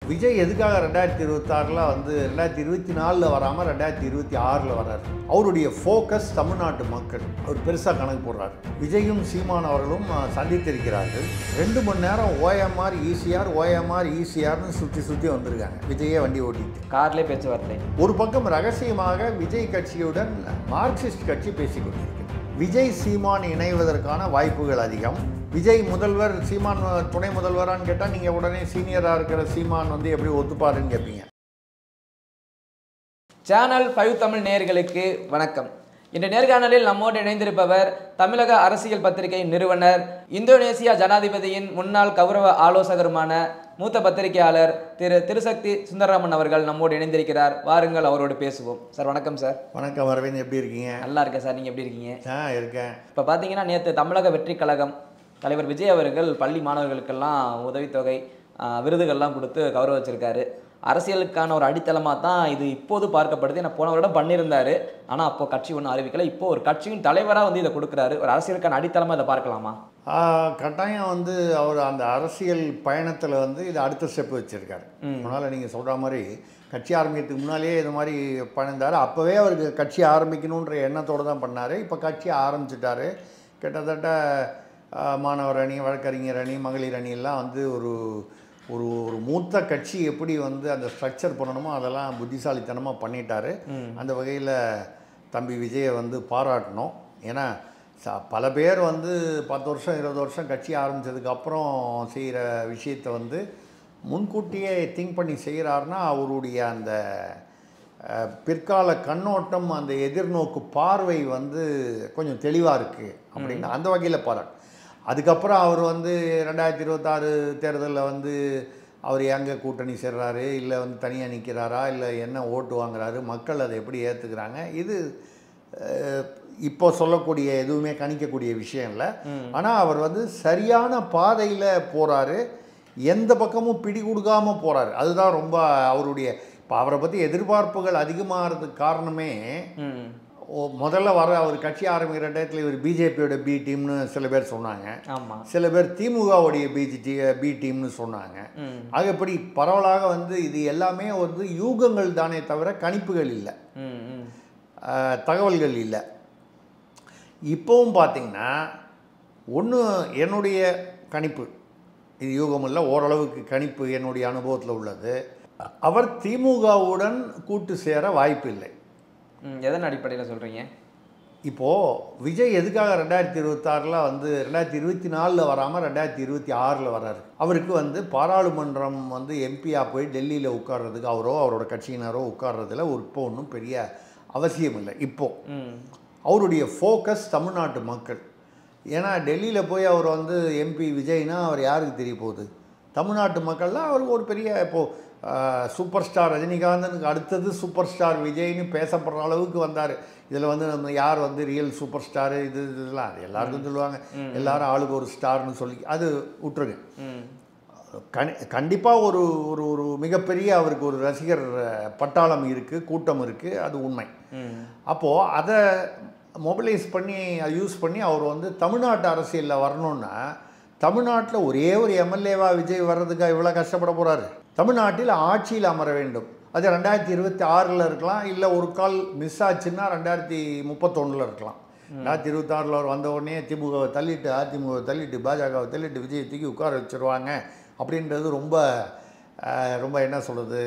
விஜய் எதுக்காக ரெண்டாயிரத்தி இருபத்தாறில் வந்து ரெண்டாயிரத்தி இருபத்தி நாலில் வராமல் ரெண்டாயிரத்தி இருபத்தி ஆறில் வர்றாரு அவருடைய ஃபோக்கஸ் தமிழ்நாட்டு மக்கள் அவர் பெருசாக கணக்கு போடுறாரு விஜயும் சீமான் அவர்களும் அஹ், சந்தித்திருக்கிறார்கள் ரெண்டு மணி நேரம் ஓஎம்ஆர் ஈசிஆர் ஓஎம்ஆர் ஈசிஆர்னு சுற்றி சுற்றி வந்திருக்காங்க விஜயே வண்டி ஓட்டிட்டு கார்லேயே பேச்சுவார்த்தை ஒரு பக்கம் ரகசியமாக விஜய் கட்சியுடன் மார்க்சிஸ்ட் கட்சி பேசிக் கொண்டிருக்கிறது விஜய் சீமான் இணைவதற்கான வாய்ப்புகள் அதிகம் விஜய் முதல்வர் சீமான் துணை முதல்வரான்னு கேட்டால் நீங்கள் உடனே சீனியராக இருக்கிற சீமான் வந்து எப்படி ஒத்துப்பாருன்னு கேட்பீங்க சேனல் ஃபைவ் தமிழ் நேயர்களுக்கு வணக்கம் இந்த நேர்காணலில் நம்மோடு இணைந்திருப்பவர் தமிழக அரசியல் பத்திரிகை நிறுவனர் இந்தோனேசியா ஜனாதிபதியின் முன்னாள் கௌரவ ஆலோசகருமான மூத்த பத்திரிகையாளர் திரு திருசக்தி சுந்தரராமன் அவர்கள் நம்மோடு இணைந்திருக்கிறார் வாருங்கள் அவரோடு பேசுவோம் சார் வணக்கம் சார் வணக்கம் அரவிந்த் எப்படி இருக்கீங்க நல்லா இருக்கேன் சார் நீங்கள் எப்படி இருக்கீங்க ஆ இருக்கேன் இப்போ பார்த்தீங்கன்னா நேற்று தமிழக வெற்றி கழகம் தலைவர் விஜய் அவர்கள் பள்ளி மாணவர்களுக்கெல்லாம் உதவித்தொகை ஆஹ், விருதுகள்லாம் கொடுத்து கௌரவிச்சிருக்காரு அரசியலுக்கான ஒரு அடித்தளமாக தான் இது இப்போது பார்க்கப்படுது ஏன்னா போன வருடம் பண்ணியிருந்தாரு ஆனால் அப்போ கட்சி ஒன்றும் அறிவிக்கல இப்போ ஒரு கட்சியின் தலைவராக வந்து இதை கொடுக்குறாரு ஒரு அரசியலுக்கான அடித்தளமாக இதை பார்க்கலாமா ஆ, கட்டாயம் வந்து அவர் அந்த அரசியல் பயணத்தில் வந்து இது அடுத்த ஸ்டெப் வச்சுருக்காரு முன்னால் நீங்கள் சொல்கிற மாதிரி கட்சி ஆரம்பிக்கிறதுக்கு முன்னாலேயே இது மாதிரி பண்ணியிருந்தார் அப்போவே அவருக்கு கட்சி ஆரம்பிக்கணுன்ற எண்ணத்தோடு தான் பண்ணார் இப்போ கட்சி ஆரம்பிச்சிட்டாரு கிட்டத்தட்ட ஆ, மாணவர் அணி வழக்கறிஞர் அணி மகளிர் அணி எல்லாம் வந்து ஒரு ஒரு ஒரு மூத்த கட்சி எப்படி வந்து அந்த ஸ்ட்ரக்சர் பண்ணணுமோ அதெல்லாம் புத்திசாலித்தனமாக பண்ணிட்டாரு அந்த வகையில் தம்பி விஜயை வந்து பாராட்டணும் ஏன்னா ச பல பேர் வந்து பத்து வருஷம் இருபது வருஷம் கட்சி ஆரம்பித்ததுக்கப்புறம் செய்கிற விஷயத்தை வந்து முன்கூட்டியே திங்க் பண்ணி செய்கிறாருன்னா அவருடைய அந்த அஹ், பிற்கால கண்ணோட்டம் அந்த எதிர்நோக்கு பார்வை வந்து கொஞ்சம் தெளிவாக இருக்குது அப்படின்னு அந்த வகையில் பாராட்டு அதுக்கப்புறம் அவர் வந்து ரெண்டாயிரத்தி இருபத்தாறு தேர்தலில் வந்து அவர் எங்கே கூட்டணி சேர்றாரு இல்லை வந்து தனியாக நிற்கிறாரா இல்லை என்ன ஓட்டு வாங்குறாரு மக்கள் அதை எப்படி ஏற்றுக்கிறாங்க இது அஹ், இப்போ சொல்லக்கூடிய எதுவுமே கணிக்கக்கூடிய விஷயம் இல்லை ஆனால் அவர் வந்து சரியான பாதையில் போகிறாரு எந்த பக்கமும் பிடி கொடுக்காம போகிறாரு அதுதான் ரொம்ப அவருடைய இப்போ அவரை பற்றி எதிர்பார்ப்புகள் அதிகமாகிறதுக்கு காரணமே ம் ஓ முதல்ல வர அவர் கட்சி ஆரம்பிக்கிற டயத்தில் இவர் பிஜேபியோட பி டீம்னு சில பேர் சொன்னாங்க ஆமாம் சில பேர் திமுகவுடைய பிஜி பி டீம்னு சொன்னாங்க ம் ஆகப்படி பரவலாக வந்து இது எல்லாமே வந்து யூகங்கள் தானே தவிர கணிப்புகள் இல்லை ம் ம் ஆஹ், தகவல்கள் இல்லை இப்போவும் பார்த்தீங்கன்னா ஒன்று என்னுடைய கணிப்பு இது யூகம் இல்லை ஓரளவுக்கு கணிப்பு என்னுடைய அனுபவத்தில் உள்ளது அவர் திமுகவுடன் கூட்டு சேர வாய்ப்பு இல்லை ம் எதன் அடிப்படையில் சொல்கிறீங்க இப்போது விஜய் எதுக்காக ரெண்டாயிரத்தி இருபத்தாறில் வந்து ரெண்டாயிரத்தி இருபத்தி நாலில் வராமல் ரெண்டாயிரத்தி இருபத்தி ஆறில் வராரு அவருக்கு வந்து பாராளுமன்றம் வந்து எம்பியாக போய் டெல்லியில் உட்கார்றதுக்கு அவரோ அவரோட கட்சியினரோ உட்கார்றதுல ஒரு இப்போ ஒன்றும் பெரிய அவசியம் இல்லை இப்போது ம் அவருடைய ஃபோக்கஸ் தமிழ்நாட்டு மக்கள் ஏன்னா டெல்லியில் போய் அவர் வந்து எம்பி விஜய்னா அவர் யாருக்கு தெரிய போகுது தமிழ்நாட்டு மக்கள்லாம் அவருக்கு ஒரு பெரிய இப்போது சூப்பர் ஸ்டார் ரஜினிகாந்தனுக்கு அடுத்தது சூப்பர் ஸ்டார் விஜய்னு பேசப்படுற அளவுக்கு வந்தார் இதில் வந்து நம்ம யார் வந்து ரியல் சூப்பர் ஸ்டாரு இது இதெல்லாம் அது எல்லாருக்கும் சொல்லுவாங்க எல்லாரும் ஆளுக்கு ஒரு ஸ்டார்னு சொல்லி அது விட்டுருங்க ம் கண் கண்டிப்பாக ஒரு ஒரு ஒரு மிகப்பெரிய அவருக்கு ஒரு ரசிகர் அஹ், பட்டாளம் இருக்குது கூட்டம் இருக்குது அது உண்மை ம் அப்போது அதை மொபிலைஸ் பண்ணி யூஸ் பண்ணி அவர் வந்து தமிழ்நாட்டு அரசியலில் வரணுன்னா தமிழ்நாட்டில் ஒரே ஒரு எம்எல்ஏவா விஜய் வர்றதுக்காக இவ்வளோ கஷ்டப்பட போகிறாரு தமிழ்நாட்டில் ஆட்சியில் அமர வேண்டும் அது ரெண்டாயிரத்தி இருபத்தி ஆறில் இருக்கலாம் இல்லை ஒரு கால் மிஸ் ஆச்சுன்னா ரெண்டாயிரத்தி முப்பத்தொன்னில் இருக்கலாம் ரெண்டாயிரத்தி இருபத்தாறில் அவர் வந்த உடனே திமுகவை தள்ளிட்டு அதிமுகவை தள்ளிட்டு பாஜகவை தள்ளிட்டு விஜய் தூக்கி உட்கார வச்சிருவாங்க அப்படின்றது ரொம்ப அஹ், ரொம்ப என்ன சொல்கிறது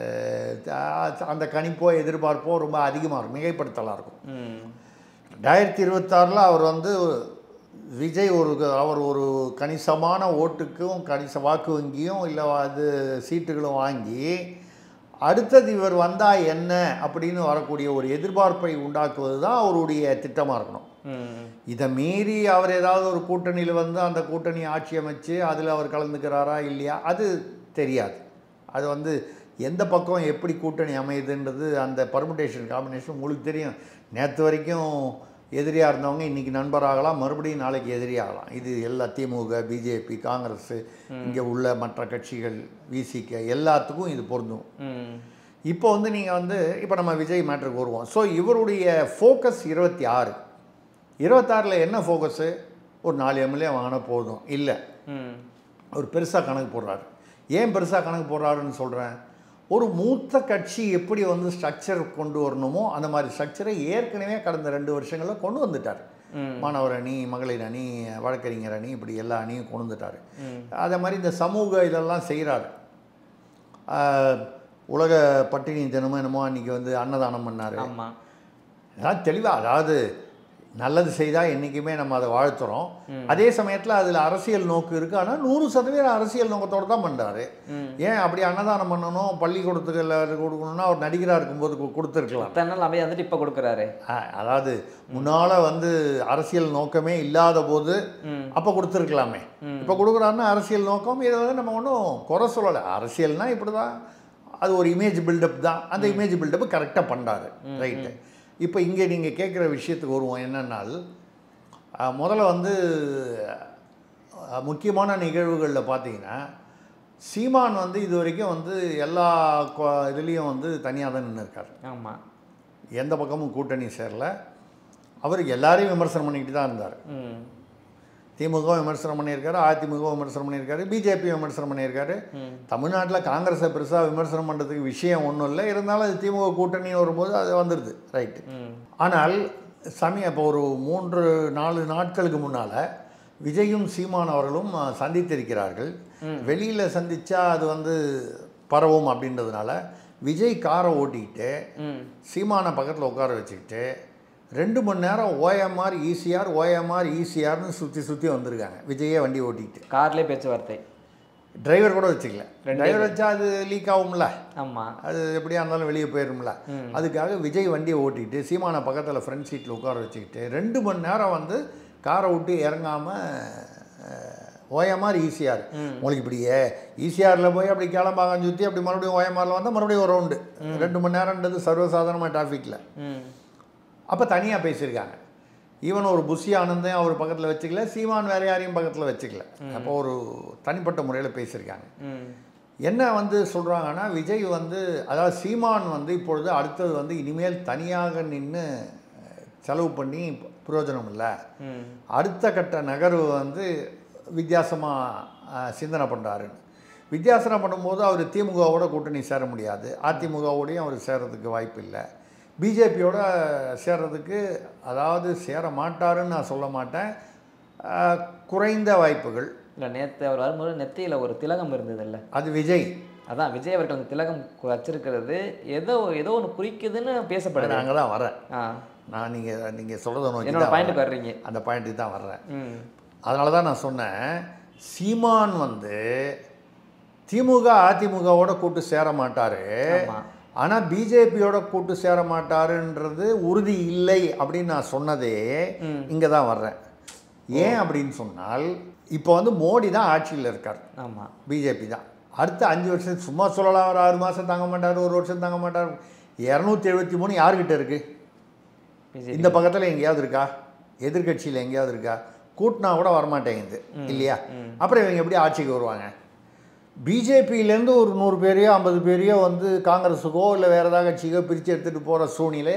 அந்த கணிப்போ எதிர்பார்ப்போ ரொம்ப அதிகமாக இருக்கும் மிகைப்படுத்தலாக இருக்கும் ம் ரெண்டாயிரத்தி இருபத்தாறில் அவர் வந்து விஜய் ஒரு அவர் ஒரு கணிசமான ஓட்டுக்கும் கணிச வாக்கு வங்கியும் இல்லை அது சீட்டுகளும் வாங்கி அடுத்தது இவர் வந்தால் என்ன அப்படின்னு வரக்கூடிய ஒரு எதிர்பார்ப்பை உண்டாக்குவது தான் அவருடைய திட்டமாக இருக்கணும் ம் இதை மீறி அவர் ஏதாவது ஒரு கூட்டணியில் வந்து அந்த கூட்டணி ஆட்சி அமைச்சு அதில் அவர் கலந்துக்கிறாரா இல்லையா அது தெரியாது அது வந்து எந்த பக்கம் எப்படி கூட்டணி அமையுதுன்றது அந்த பர்முடேஷன் காம்பினேஷன் உங்களுக்கு தெரியும் நேற்று வரைக்கும் எதிரியாக இருந்தவங்க இன்றைக்கி நண்பராகலாம் மறுபடியும் நாளைக்கு எதிரியாகலாம் இது எல்லா திமுக பிஜேபி காங்கிரஸ் இங்கே உள்ள மற்ற கட்சிகள் விசிக எல்லாத்துக்கும் இது பொருந்தும் ம் இப்போ வந்து நீங்கள் வந்து இப்போ நம்ம விஜய் மேட்ருக்கு வருவோம் ஸோ இவருடைய ஃபோக்கஸ் இருபத்தி ஆறு இருபத்தாறில் என்ன ஃபோக்கஸு ஒரு நாலு எம்எல்ஏ வாங்கினா போதும் இல்லை ம் அவர் பெருசாக கணக்கு போடுறாரு ஏன் பெருசாக கணக்கு போடுறாருன்னு சொல்கிறேன் ஒரு மூத்த கட்சி எப்படி வந்து ஸ்ட்ரக்சர் கொண்டு வரணுமோ அந்த மாதிரி ஸ்ட்ரக்சரை ஏற்கனவே கடந்த ரெண்டு வருஷங்களில் கொண்டு வந்துட்டார் மாணவர் அணி மகளிர் அணி வழக்கறிஞர் அணி இப்படி எல்லா அணியும் கொண்டு வந்துட்டார் அதே மாதிரி இந்த சமூக இதெல்லாம் செய்கிறாரு உலக பட்டினி தினமும் என்னமோ அன்றைக்கி வந்து அன்னதானம் பண்ணார் ஆமா அதாவது தெளிவாக அதாவது நல்லது செய்தால் என்றைக்குமே நம்ம அதை வாழ்த்துறோம் அதே சமயத்தில் அதில் அரசியல் நோக்கு இருக்குது ஆனால் நூறு சதவீதம் அரசியல் நோக்கத்தோடு தான் பண்ணுறாரு ஏன் அப்படி அன்னதானம் பண்ணணும் பள்ளிக்கூடத்துக்கு எல்லாரும் கொடுக்கணும்னா அவர் நடிகராக இருக்கும்போது கு- கொடுத்துருக்கலாம் இத்தனை நாள் அமைதி வந்துட்டு இப்போ கொடுக்குறாரு அ- அதாவது முன்னால் வந்து அரசியல் நோக்கமே இல்லாத போது அப்போ கொடுத்துருக்கலாமே இப்போ கொடுக்குறாருன்னா அரசியல் நோக்கம் இதை வந்து நம்ம ஒன்றும் குறை சொல்லலை அரசியல்னா இப்படி தான் அது ஒரு இமேஜ் பில்டப் தான் அந்த இமேஜ் பில்டப் கரெக்டாக பண்ணுறாரு ரைட்டு இப்போ இங்கே நீங்கள் கேட்குற விஷயத்துக்கு வருவோம் என்னன்னால் அஹ், முதல்ல வந்து அஹ், முக்கியமான நிகழ்வுகளில் பார்த்தீங்கன்னா சீமான் வந்து இது வரைக்கும் வந்து எல்லா கொ- இதுலேயும் வந்து தனியாக தான் நின்று இருக்கார் ஆமா எந்த பக்கமும் கூட்டணி சேரல அவர் எல்லாரையும் விமர்சனம் பண்ணிக்கிட்டு தான் இருந்தார் ம் திமுக விமர்சனம் பண்ணியிருக்காரு அதிமுக விமர்சனம் பண்ணியிருக்காரு பிஜேபி விமர்சனம் பண்ணியிருக்காரு தமிழ்நாட்டில் காங்கிரஸை பெருசாக விமர்சனம் பண்ணுறதுக்கு விஷயம் ஒன்றும் இல்லை இருந்தாலும் அது திமுக கூட்டணி வரும்போது அது வந்துடுது ரைட்டு ம் ஆனால் சமயம் இப்போ ஒரு மூன்று நாலு நாட்களுக்கு முன்னால் விஜயும் சீமான் அவர்களும் அஹ், சந்தித்திருக்கிறார்கள் வெளியில் சந்திச்சா அது வந்து பரவும் அப்படின்றதுனால விஜய் காரை ஓட்டிக்கிட்டு ம் சீமானை பக்கத்தில் உட்கார வச்சுக்கிட்டு ரெண்டு மணி நேரம் ஓஎம்ஆர் ஈசிஆர் ஓஎம்ஆர் ஈசிஆர்னு சுற்றி சுற்றி வந்திருக்காங்க விஜயே வண்டி ஓட்டிக்கிட்டு கார்லேயே பேச்சுவார்த்தை டிரைவர் கூட வச்சுக்கல டிரைவர் வச்சா அது லீக் ஆகும்ல ஆமா அது எப்படியா இருந்தாலும் வெளியே போயிரும்ல அதுக்காக விஜய் வண்டியை ஓட்டிட்டு சீமானை பக்கத்தில் ஃப்ரண்ட் சீட்டில் உட்கார வச்சுக்கிட்டு ரெண்டு மணி நேரம் வந்து காரை விட்டு இறங்காமல் ஓஎம்ஆர் ஈசிஆர் உங்களுக்கு இப்படியே ஈசிஆரில் போய் அப்படி கிளம்பாங்க சுற்றி அப்படி மறுபடியும் ஓஎம்ஆரில் வந்தால் மறுபடியும் ஒரு ரவுண்டு ரெண்டு மணி நேரம்ன்றது சர்வசாதாரணமாக டிராஃபிக்கில் ம் அப்போ தனியாக பேசியிருக்காங்க ஈவன் ஒரு புஷி ஆனந்தையும் அவர் பக்கத்தில் வச்சுக்கல சீமான் வேற யாரையும் பக்கத்தில் வச்சுக்கல அப்போ ஒரு தனிப்பட்ட முறையில் பேசியிருக்காங்க ம் என்ன வந்து சொல்கிறாங்கன்னா விஜய் வந்து அதாவது சீமான் வந்து இப்பொழுது அடுத்தது வந்து இனிமேல் தனியாக நின்று செலவு பண்ணி பிரயோஜனம் இல்லை ம் அடுத்த கட்ட நகர்வு வந்து வித்தியாசமாக சிந்தனை பண்ணுறாருன்னு வித்தியாசனை பண்ணும்போது அவர் திமுகவோட கூட்டணி சேர முடியாது அதிமுகவோடையும் அவர் சேரதுக்கு வாய்ப்பு இல்லை பிஜேபியோட சேர்றதுக்கு அதாவது சேர மாட்டாருன்னு நான் சொல்ல மாட்டேன் அஹ், குறைந்த வாய்ப்புகள் இல்லை நேற்று அவர் வரும்போது நெத்தியில் ஒரு திலகம் இருந்தது இல்லை அது விஜய் அதான் விஜய் அவர்கள் அந்த திலகம் கு- வச்சிருக்கிறது ஏதோ ஏதோ ஒன்று குறிக்குதுன்னு பேசப்படுது நாங்கள் தான் வரேன் ஆ நான் நீங்கள் நீங்கள் சொல்கிறத நோக்கி என்னோட தான் பாயிண்ட்டுக்கு வரேன். வர்றீங்க அந்த பாயிண்ட்டுக்கு தான் வர்றேன் ம் அதனால தான் நான் சொன்னேன் சீமான் வந்து திமுக அதிமுகவோட கூட்டு சேர மாட்டார் ஆமா. ஆனால் பிஜேபியோட கூட்டு சேர மாட்டாருன்றது உறுதி இல்லை அப்படின்னு நான் சொன்னதே இங்கே தான் வர்றேன் ஏன் அப்படின்னு சொன்னால் இப்போ வந்து மோடி தான் ஆட்சியில் இருக்கார் ஆமா பிஜேபி தான் அடுத்த அஞ்சு வருஷம் சும்மா சொல்லலாம் ஒரு ஆறு மாதம் தாங்க மாட்டார் ஒரு வருஷம் தாங்க மாட்டார் இரநூத்தி எழுபத்தி மூணு யார்கிட்ட இருக்குது பிஜேபி இந்த பக்கத்தில் எங்கேயாவது இருக்கா எதிர்க்கட்சியில் எங்கேயாவது இருக்கா கூட்டினா கூட வரமாட்டேங்குது இல்லையா அப்புறம் இவங்க எப்படி ஆட்சிக்கு வருவாங்க பிஜேபியிலேருந்து ஒரு நூறு பேரையோ ஐம்பது பேரையோ வந்து காங்கிரஸுக்கோ இல்லை வேறு ஏதாவது கட்சிக்கோ பிரித்து எடுத்துகிட்டு போகிற சூழ்நிலை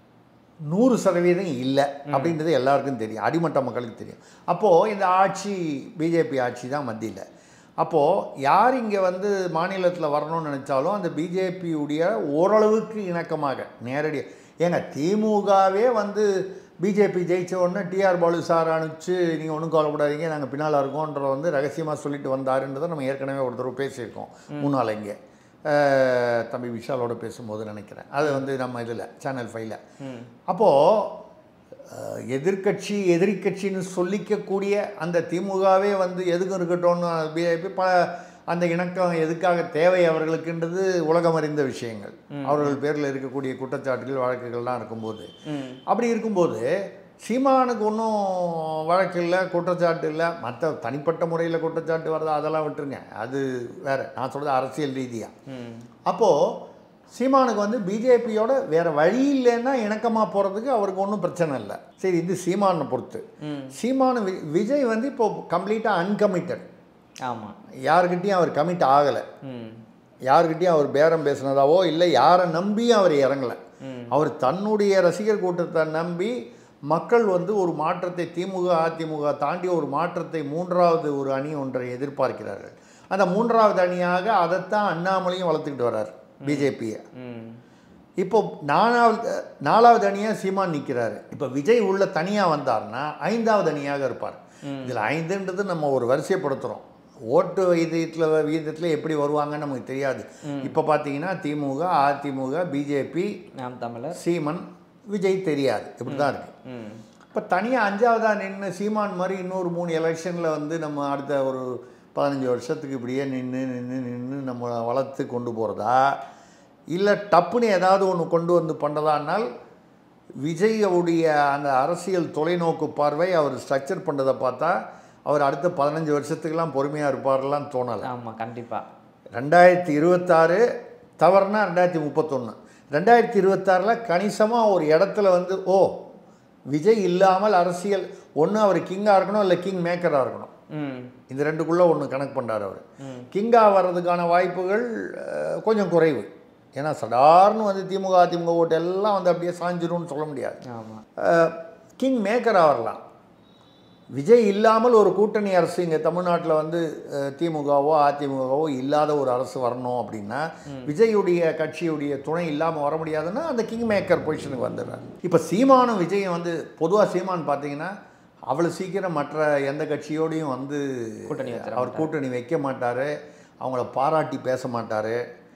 நூறு சதவீதம் இல்லை அப்படின்றது எல்லாருக்கும் தெரியும் அடிமட்ட மக்களுக்கு தெரியும் அப்போது இந்த ஆட்சி பிஜேபி ஆட்சி தான் மத்தியில் அப்போது யார் இங்கே வந்து மாநிலத்தில் வரணும்னு நினச்சாலும் அந்த பிஜேபியுடைய ஓரளவுக்கு இணக்கமாக நேரடியாக ஏங்க திமுகவே வந்து பிஜேபி ஜெயிச்ச உடனே டிஆர் பாலு சார் அனுப்பிச்சு நீங்கள் ஒன்றும் கவலைப்படாதீங்க நாங்கள் பின்னால் இருக்கோன்ற வந்து ரகசியமாக சொல்லிட்டு வந்தாருன்றதை நம்ம ஏற்கனவே ஒரு தடவை பேசியிருக்கோம் முன்னால் இங்கே அஹ், தம்பி விஷாலோட பேசும்போது நினைக்கிறேன் அது வந்து நம்ம இதில் சேனல் ஃபைவ்ல அப்போது எதிர்க்கட்சி எதிரிக்கட்சின்னு சொல்லிக்கக்கூடிய அந்த திமுகவே வந்து எதுக்கும் இருக்கட்டும்னு பிஜேபி பல அந்த இணக்கம் எதுக்காக தேவை அவர்களுக்குன்றது உலகம் அறிந்த விஷயங்கள் அவர்கள் பேரில் இருக்கக்கூடிய குற்றச்சாட்டுகள் வழக்குகள்லாம் இருக்கும்போது ம் அப்படி இருக்கும்போது சீமானுக்கு ஒன்றும் வழக்கு இல்லை குற்றச்சாட்டு இல்லை மற்ற தனிப்பட்ட முறையில் குற்றச்சாட்டு வருதா அதெல்லாம் விட்டுருங்க அது வேற நான் சொல்கிறது அரசியல் ரீதியாக ம் அப்போது சீமானுக்கு வந்து பிஜேபியோட வேறு வழி இல்லைன்னா இணக்கமாக போகிறதுக்கு அவருக்கு ஒன்றும் பிரச்சனை இல்லை சரி இது சீமானை பொறுத்து ம் சீமானு வி- விஜய் வந்து இப்போ கம்ப்ளீட்டாக அன்கமிட்டட் ஆமாம் யாருக்கிட்டையும் அவர் கமிட் ஆகலை ம் யாருக்கிட்டையும் அவர் பேரம் பேசினதாவோ இல்லை யாரை நம்பியும் அவர் இறங்கலை ம். அவர் தன்னுடைய ரசிகர் கூட்டத்தை நம்பி மக்கள் வந்து ஒரு மாற்றத்தை திமுக அதிமுக தாண்டி ஒரு மாற்றத்தை மூன்றாவது ஒரு அணி ஒன்றை எதிர்பார்க்கிறார்கள் அந்த மூன்றாவது அணியாக அதைத்தான் அண்ணாமலையும் வளர்த்துக்கிட்டு வர்றார் பிஜேபியை ம் இப்போ நாலாவது நாலாவது அணியாக சீமான் நிற்கிறாரு இப்போ விஜய் உள்ள தனியாக வந்தார்னா ஐந்தாவது அணியாக இருப்பார் இதில் ஐந்துன்றது நம்ம ஒரு வரிசைப்படுத்துகிறோம் ஓட்டு விகிதத்தில் விகிதத்தில் எப்படி வருவாங்கன்னு நமக்கு தெரியாது இப்போ பார்த்தீங்கன்னா திமுக அதிமுக பிஜேபி நாம் தமிழர் சீமன் விஜய் தெரியாது இப்படி தான் இருக்குது ம் இப்போ தனியாக அஞ்சாவதாக நின்று சீமான் மாதிரி இன்னொரு மூணு எலெக்ஷனில் வந்து நம்ம அடுத்த ஒரு பதினஞ்சு வருஷத்துக்கு இப்படியே நின்று நின்று நின்று நம்ம வளர்த்து கொண்டு போகிறதா இல்லை டப்புன்னு ஏதாவது ஒன்று கொண்டு வந்து பண்ணுறதானால் விஜய்வுடைய அந்த அரசியல் தொலைநோக்கு பார்வை அவர் ஸ்ட்ரக்சர் பண்ணுறதை பார்த்தா அவர் அடுத்த பதினஞ்சு வருஷத்துக்கெல்லாம் பொறுமையாக இருப்பார்லாம் தோணலை ஆமா கண்டிப்பா ரெண்டாயிரத்தி இருபத்தாறு தவறுனா ரெண்டாயிரத்தி முப்பத்தொன்று ரெண்டாயிரத்தி இருபத்தாறில் கணிசமாக ஒரு இடத்துல வந்து ஓ விஜய் இல்லாமல் அரசியல் ஒன்று அவர் கிங்காக இருக்கணும் இல்லை கிங் மேக்கராக இருக்கணும் ம் இந்த ரெண்டுக்குள்ளே ஒன்று கணக்கு பண்ணுறாரு அவர் கிங்காக வர்றதுக்கான வாய்ப்புகள் அஹ், கொஞ்சம் குறைவு ஏன்னா சடார்னு வந்து திமுக அதிமுக ஓட்டு எல்லாம் வந்து அப்படியே சாஞ்சிரும்னு சொல்ல முடியாது ஆமா கிங் மேக்கராக வரலாம் விஜய் இல்லாமல் ஒரு கூட்டணி அரசு இங்கே தமிழ்நாட்டில் வந்து அஹ், திமுகவோ அதிமுகவோ இல்லாத ஒரு அரசு வரணும் அப்படின்னா விஜயுடைய கட்சியுடைய துணை இல்லாமல் வர முடியாதுன்னா அந்த கிங் மேக்கர் பொசிஷனுக்கு வந்துடுறாரு இப்போ சீமானும் விஜயும் வந்து பொதுவாக சீமான் பார்த்தீங்கன்னா அவ்வளோ சீக்கிரம் மற்ற எந்த கட்சியோடையும் வந்து கூட்டணி வச்சிட அவர் கூட்டணி வைக்க மாட்டார் அவங்கள பாராட்டி பேச மாட்டார்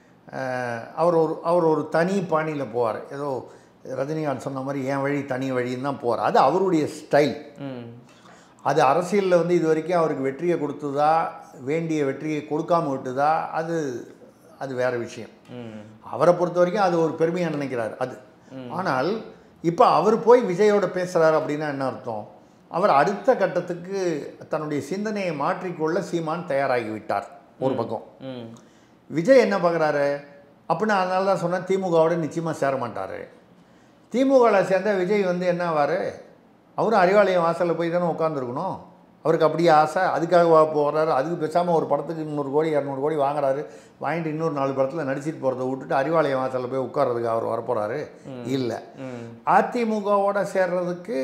அவர் ஒரு அவர் ஒரு தனி பாணியில் போவார் ஏதோ ரஜினிகாந்த் சொன்ன மாதிரி என் வழி தனி வழின்னு தான் போவார் அது அவருடைய ஸ்டைல் ம் அது அரசியலில் வந்து இது வரைக்கும் அவருக்கு வெற்றியை கொடுத்ததா வேண்டிய வெற்றியை கொடுக்காம விட்டுதா அது அது வேறு விஷயம் ம் அவரை பொறுத்த வரைக்கும் அது ஒரு பெருமையாக நினைக்கிறார் அது ஆனால் இப்போ அவர் போய் விஜயோட பேசுகிறார் அப்படின்னா என்ன அர்த்தம் அவர் அடுத்த கட்டத்துக்கு தன்னுடைய சிந்தனையை மாற்றிக்கொள்ள சீமான் தயாராகி விட்டார் ஒரு பக்கம் ம் விஜய் என்ன பார்க்குறாரு அப்படின்னு அதனால தான் சொன்னேன் திமுகவோட நிச்சயமாக சேர மாட்டார் திமுகவில் சேர்ந்த விஜய் வந்து என்ன ஆவார் அவரும் அறிவாலயம் வாசலில் போய் தானே உட்காந்துருக்கணும் அவருக்கு அப்படியே ஆசை அதுக்காக வா போகிறாரு அதுக்கு பேசாமல் ஒரு படத்துக்கு முந்நூறு கோடி இரநூறு கோடி வாங்குறாரு வாங்கிட்டு இன்னொரு நாலு படத்தில் நடிச்சிட்டு போகிறத விட்டுட்டு அறிவாலயம் வாசலில் போய் உட்கார்றதுக்கு அவர் வரப்போகிறாரு இல்லை ம் அதிமுகவோட சேர்றதுக்கு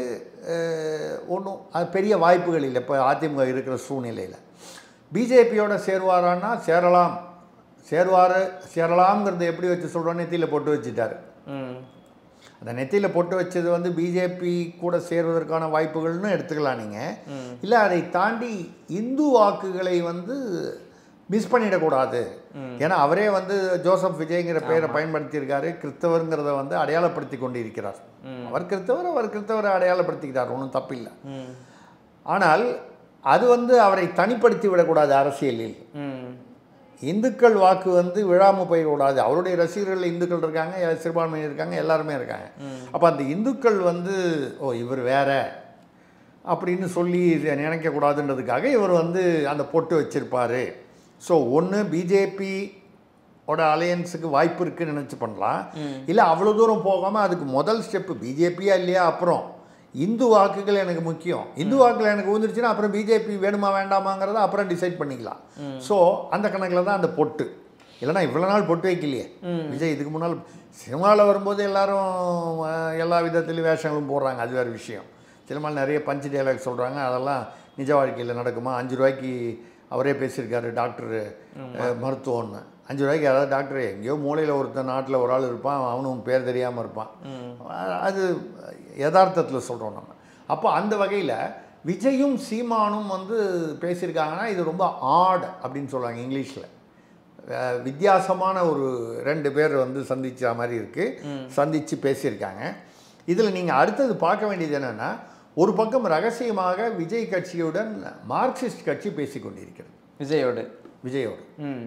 ஒன்றும் அது பெரிய வாய்ப்புகள் இல்லை இப்போ அதிமுக இருக்கிற சூழ்நிலையில் பிஜேபியோட சேருவாரான்னா சேரலாம் சேருவார் சேரலாம்ங்கிறத எப்படி வச்சு சொல்கிறோன்னு நெத்தியில் போட்டு வச்சுட்டாரு ம் அந்த நெத்தியில் போட்டு வச்சது வந்து பிஜேபி கூட சேருவதற்கான வாய்ப்புகள்னு எடுத்துக்கலாம் நீங்கள் இல்லை அதை தாண்டி இந்து வாக்குகளை வந்து மிஸ் பண்ணிடக்கூடாது ஏன்னா அவரே வந்து ஜோசப் விஜய்ங்கிற பெயரை பயன்படுத்தியிருக்காரு கிறிஸ்தவருங்கிறத வந்து அடையாளப்படுத்தி கொண்டிருக்கிறார் அவர் கிறிஸ்தவர் அவர் கிறிஸ்தவரை அடையாளப்படுத்திக்கிறார் ஒன்றும் தப்பில்லை ம் ஆனால் அது வந்து அவரை தனிப்படுத்தி விடக்கூடாது அரசியலில் ம் இந்துக்கள் வாக்கு வந்து விழாமல் போயிடக்கூடாது அவருடைய ரசிகர்கள் இந்துக்கள் இருக்காங்க எ- சிறுபான்மையினர் இருக்காங்க எல்லாருமே இருக்காங்க அப்போ அந்த இந்துக்கள் வந்து ஓ இவர் வேற அப்படின்னு சொல்லி இதை நினைக்கக்கூடாதுன்றதுக்காக இவர் வந்து அந்த பொட்டு வச்சிருப்பாரு ஸோ ஒன்று பிஜேபி ஓட அலையன்ஸுக்கு வாய்ப்பு இருக்குன்னு நினச்சி பண்ணலாம் இல்லை அவ்வளோ தூரம் போகாமல் அதுக்கு முதல் ஸ்டெப்பு பிஜேபியா இல்லையா அப்புறம் இந்து வாக்குகள் எனக்கு முக்கியம் இந்து வாக்குகள் எனக்கு விழுந்துருச்சுன்னா அப்புறம் பிஜேபி வேணுமா வேண்டாமாங்கிறத அப்புறம் டிசைட் பண்ணிக்கலாம் ஸோ அந்த கணக்கில் தான் அந்த பொட்டு இல்லைன்னா இவ்வளோ நாள் பொட்டு வைக்கலையே விஜய் இதுக்கு முன்னால் சினிமாவில் வரும்போது எல்லாரும் அஹ், எல்லா விதத்துலையும் வேஷங்களும் போடுறாங்க அது வேறு விஷயம் சினிமாவில் நிறைய பஞ்சு டைலாக் சொல்கிறாங்க அதெல்லாம் நிஜ வாழ்க்கையில் நடக்குமா அஞ்சு ரூபாய்க்கு அவரே பேசியிருக்காரு டாக்டர் மருத்துவம்னு அஞ்சு ரூபாய்க்கு யாராவது டாக்டர் எங்கேயோ மூலையில் ஒருத்தன் நாட்டில் ஒரு ஆள் இருப்பான் அவனும் பேர் தெரியாமல் இருப்பான் அது யதார்த்தத்தில் சொல்கிறோம் நம்ம அப்போ அந்த வகையில் விஜயும் சீமானும் வந்து பேசியிருக்காங்கன்னா இது ரொம்ப ஆட் அப்படின்னு சொல்லுவாங்க இங்கிலீஷில் அஹ் வித்தியாசமான ஒரு ரெண்டு பேர் வந்து சந்திச்ச மாதிரி இருக்குது சந்தித்து பேசியிருக்காங்க இதில் நீங்கள் அடுத்தது பார்க்க வேண்டியது என்னென்னா ஒரு பக்கம் ரகசியமாக விஜய் கட்சியுடன் மார்க்சிஸ்ட் கட்சி பேசிக் கொண்டிருக்கிறது விஜயோடு விஜயோடு ம்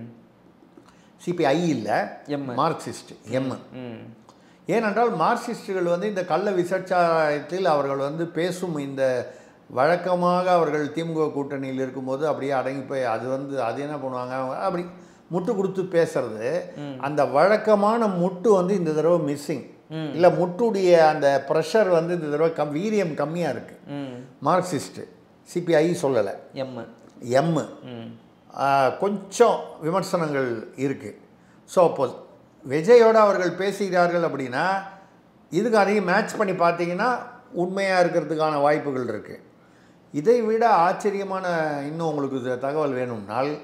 சிபிஐ இல்லை எம் மார்க்சிஸ்ட் எம் ம் ஏனென்றால் மார்க்சிஸ்டுகள் வந்து இந்த கள்ள விசச்சாரத்தில் அவர்கள் வந்து பேசும் இந்த வழக்கமாக அவர்கள் திமுக கூட்டணியில் இருக்கும்போது அப்படியே அடங்கி போய் அது வந்து அது என்ன பண்ணுவாங்க அவங்க அப்படி முட்டு கொடுத்து பேசுறது அந்த வழக்கமான முட்டு வந்து இந்த தடவை மிஸ்ஸிங் இல்லை முட்டுடைய அந்த ப்ரெஷர் வந்து இந்த தடவை கம் வீரியம் கம்மியாக இருக்குது ம் மார்க்சிஸ்ட்டு சிபிஐ சொல்லலை எம் எம் ம் கொஞ்சம் விமர்சனங்கள் இருக்குது ஸோ அப்போ விஜயோட அவர்கள் பேசுகிறார்கள் அப்படின்னா இதுக்கு அதையும் மேட்ச் பண்ணி பார்த்தீங்கன்னா உண்மையாக இருக்கிறதுக்கான வாய்ப்புகள் இருக்குது இதை விட ஆச்சரியமான இன்னும் உங்களுக்கு இது தகவல் வேணும்னால்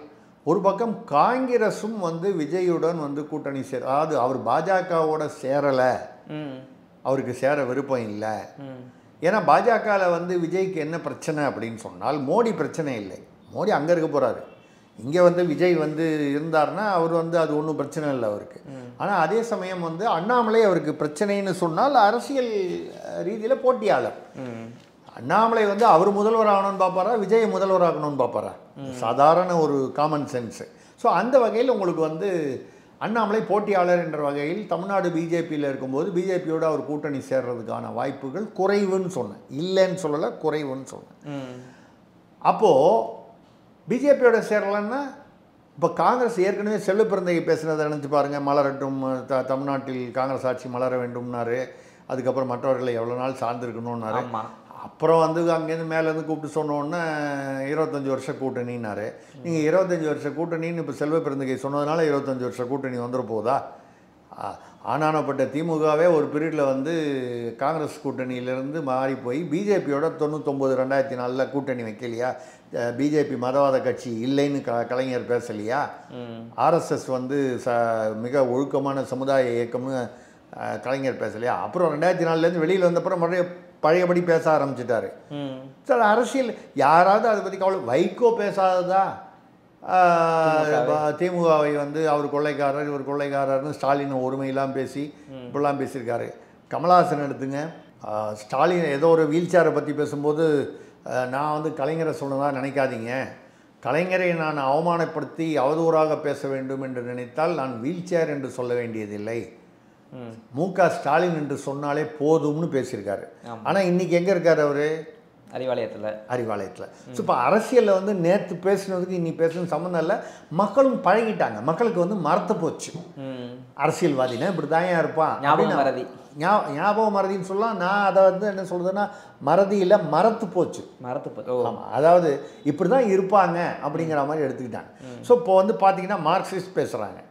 ஒரு பக்கம் காங்கிரஸும் வந்து விஜயுடன் வந்து கூட்டணி சேர அதாவது அவர் பாஜகவோட சேரலை ம் அவருக்கு சேர விருப்பம் இல்லை ம் ஏன்னா பாஜகவில் வந்து விஜய்க்கு என்ன பிரச்சனை அப்படின்னு சொன்னால் மோடி பிரச்சனை இல்லை மோடி அங்கே இருக்க போகிறாரு இங்கே வந்து விஜய் வந்து இருந்தார்னா அவர் வந்து அது ஒன்றும் பிரச்சனை இல்லை அவருக்கு ஆனால் அதே சமயம் வந்து அண்ணாமலை அவருக்கு பிரச்சனைன்னு சொன்னால் அரசியல் ரீதியில் போட்டியாளர் ம் அண்ணாமலை வந்து அவர் முதல்வர் ஆகணும்னு பார்ப்பாரா விஜய் முதல்வர் ஆகணும்னு பார்ப்பாரா சாதாரண ஒரு காமன் சென்ஸு ஸோ அந்த வகையில் உங்களுக்கு வந்து அண்ணாமலை போட்டியாளர் என்ற வகையில் தமிழ்நாடு பிஜேபியில் இருக்கும்போது பிஜேபியோட அவர் கூட்டணி சேர்றதுக்கான வாய்ப்புகள் குறைவுன்னு சொன்னேன் இல்லைன்னு சொல்லலை குறைவுன்னு சொன்னேன் ம் அப்போது பிஜேபியோட சேரலன்னா இப்போ காங்கிரஸ் ஏற்கனவே செல்வ பிறந்தகை பேசுனதை நினச்சி பாருங்கள் மலரட்டும் த தமிழ்நாட்டில் காங்கிரஸ் ஆட்சி மலர வேண்டும்னாரு அதுக்கப்புறம் மற்றவர்களை எவ்வளோ நாள் சார்ந்திருக்கணும்னாரு ஆமா அப்புறம் வந்து அங்கேருந்து மேலேருந்து கூப்பிட்டு சொன்னோன்னே இருபத்தஞ்சி வருஷ கூட்டணின்னாரு நீங்கள் இருபத்தஞ்சி வருஷ கூட்டணின்னு இப்போ செல்வ பிறந்தகை சொன்னதுனால இருபத்தஞ்சி வருஷ கூட்டணி வந்துட போதா ஆ- ஆனானப்பட்ட திமுகவே ஒரு பீரியடில் வந்து காங்கிரஸ் கூட்டணியிலேருந்து மாறி போய் பிஜேபியோட தொண்ணூத்தொம்பது ரெண்டாயிரத்தி நாலில் கூட்டணி வைக்கலையா பிஜேபி மதவாத கட்சி இல்லைன்னு க கலைஞர் பேசலையா ம் ஆர்எஸ்எஸ் வந்து ச மிக ஒழுக்கமான சமுதாய இயக்கம்னு அஹ், கலைஞர் பேசலையா அப்புறம் ரெண்டாயிரத்தி நாலுலேருந்து வெளியில் வந்தப்புறம் மறுபடியும் பழையபடி பேச ஆரம்பிச்சிட்டாரு ம் சார் அரசியல் யாராவது அதை பற்றி கவலை வைகோ பேசாததா ஆஹ், ப- திமுகவை வந்து அவர் கொள்ளைக்காரர் இவர் கொள்ளைக்காரர்னு ஸ்டாலின் ஒருமையெல்லாம் பேசி இப்படிலாம் பேசியிருக்காரு கமலஹாசன் எடுத்துங்க ஆஹ், ஸ்டாலின் ஏதோ ஒரு வீல் சேரை பற்றி பேசும்போது ஆஹ், நான் வந்து கலைஞரை சொன்னதா நினைக்காதீங்க கலைஞரை நான் அவமானப்படுத்தி அவதூறாக பேச வேண்டும் என்று நினைத்தால் நான் வீல் சேர் என்று சொல்ல வேண்டியதில்லை ம் மு க ஸ்டாலின் என்று சொன்னாலே போதும்னு பேசியிருக்காரு ஆமா. ஆனால் இன்னைக்கு எங்கே இருக்கார் அவர் அறிவாலயத்தில் அறிவாலயத்தில் ஸோ இப்போ அரசியலில் வந்து நேற்று பேசுனதுக்கு இன்னி பேசுனது சம்மந்தம் இல்லை மக்களும் பழகிட்டாங்க மக்களுக்கு வந்து மறத்து போச்சு ம் அரசியல்வாதினா இப்படி தான் இருப்பான் ஞாபகம் அப்படின்னு மறதி ஞா- ஞாபகம் மறதின்னு சொல்லலாம் நான் அதை வந்து என்ன சொல்கிறதுன்னா மறதியில் மறத்து போச்சு மறத்து போ- ஓ ஆமாம் அதாவது இப்படி தான் இருப்பாங்க அப்படிங்கிற மாதிரி எடுத்துக்கிட்டாங்க ஸோ இப்போ வந்து பார்த்தீங்கன்னா மார்க்சிஸ்ட் பேசுகிறாங்க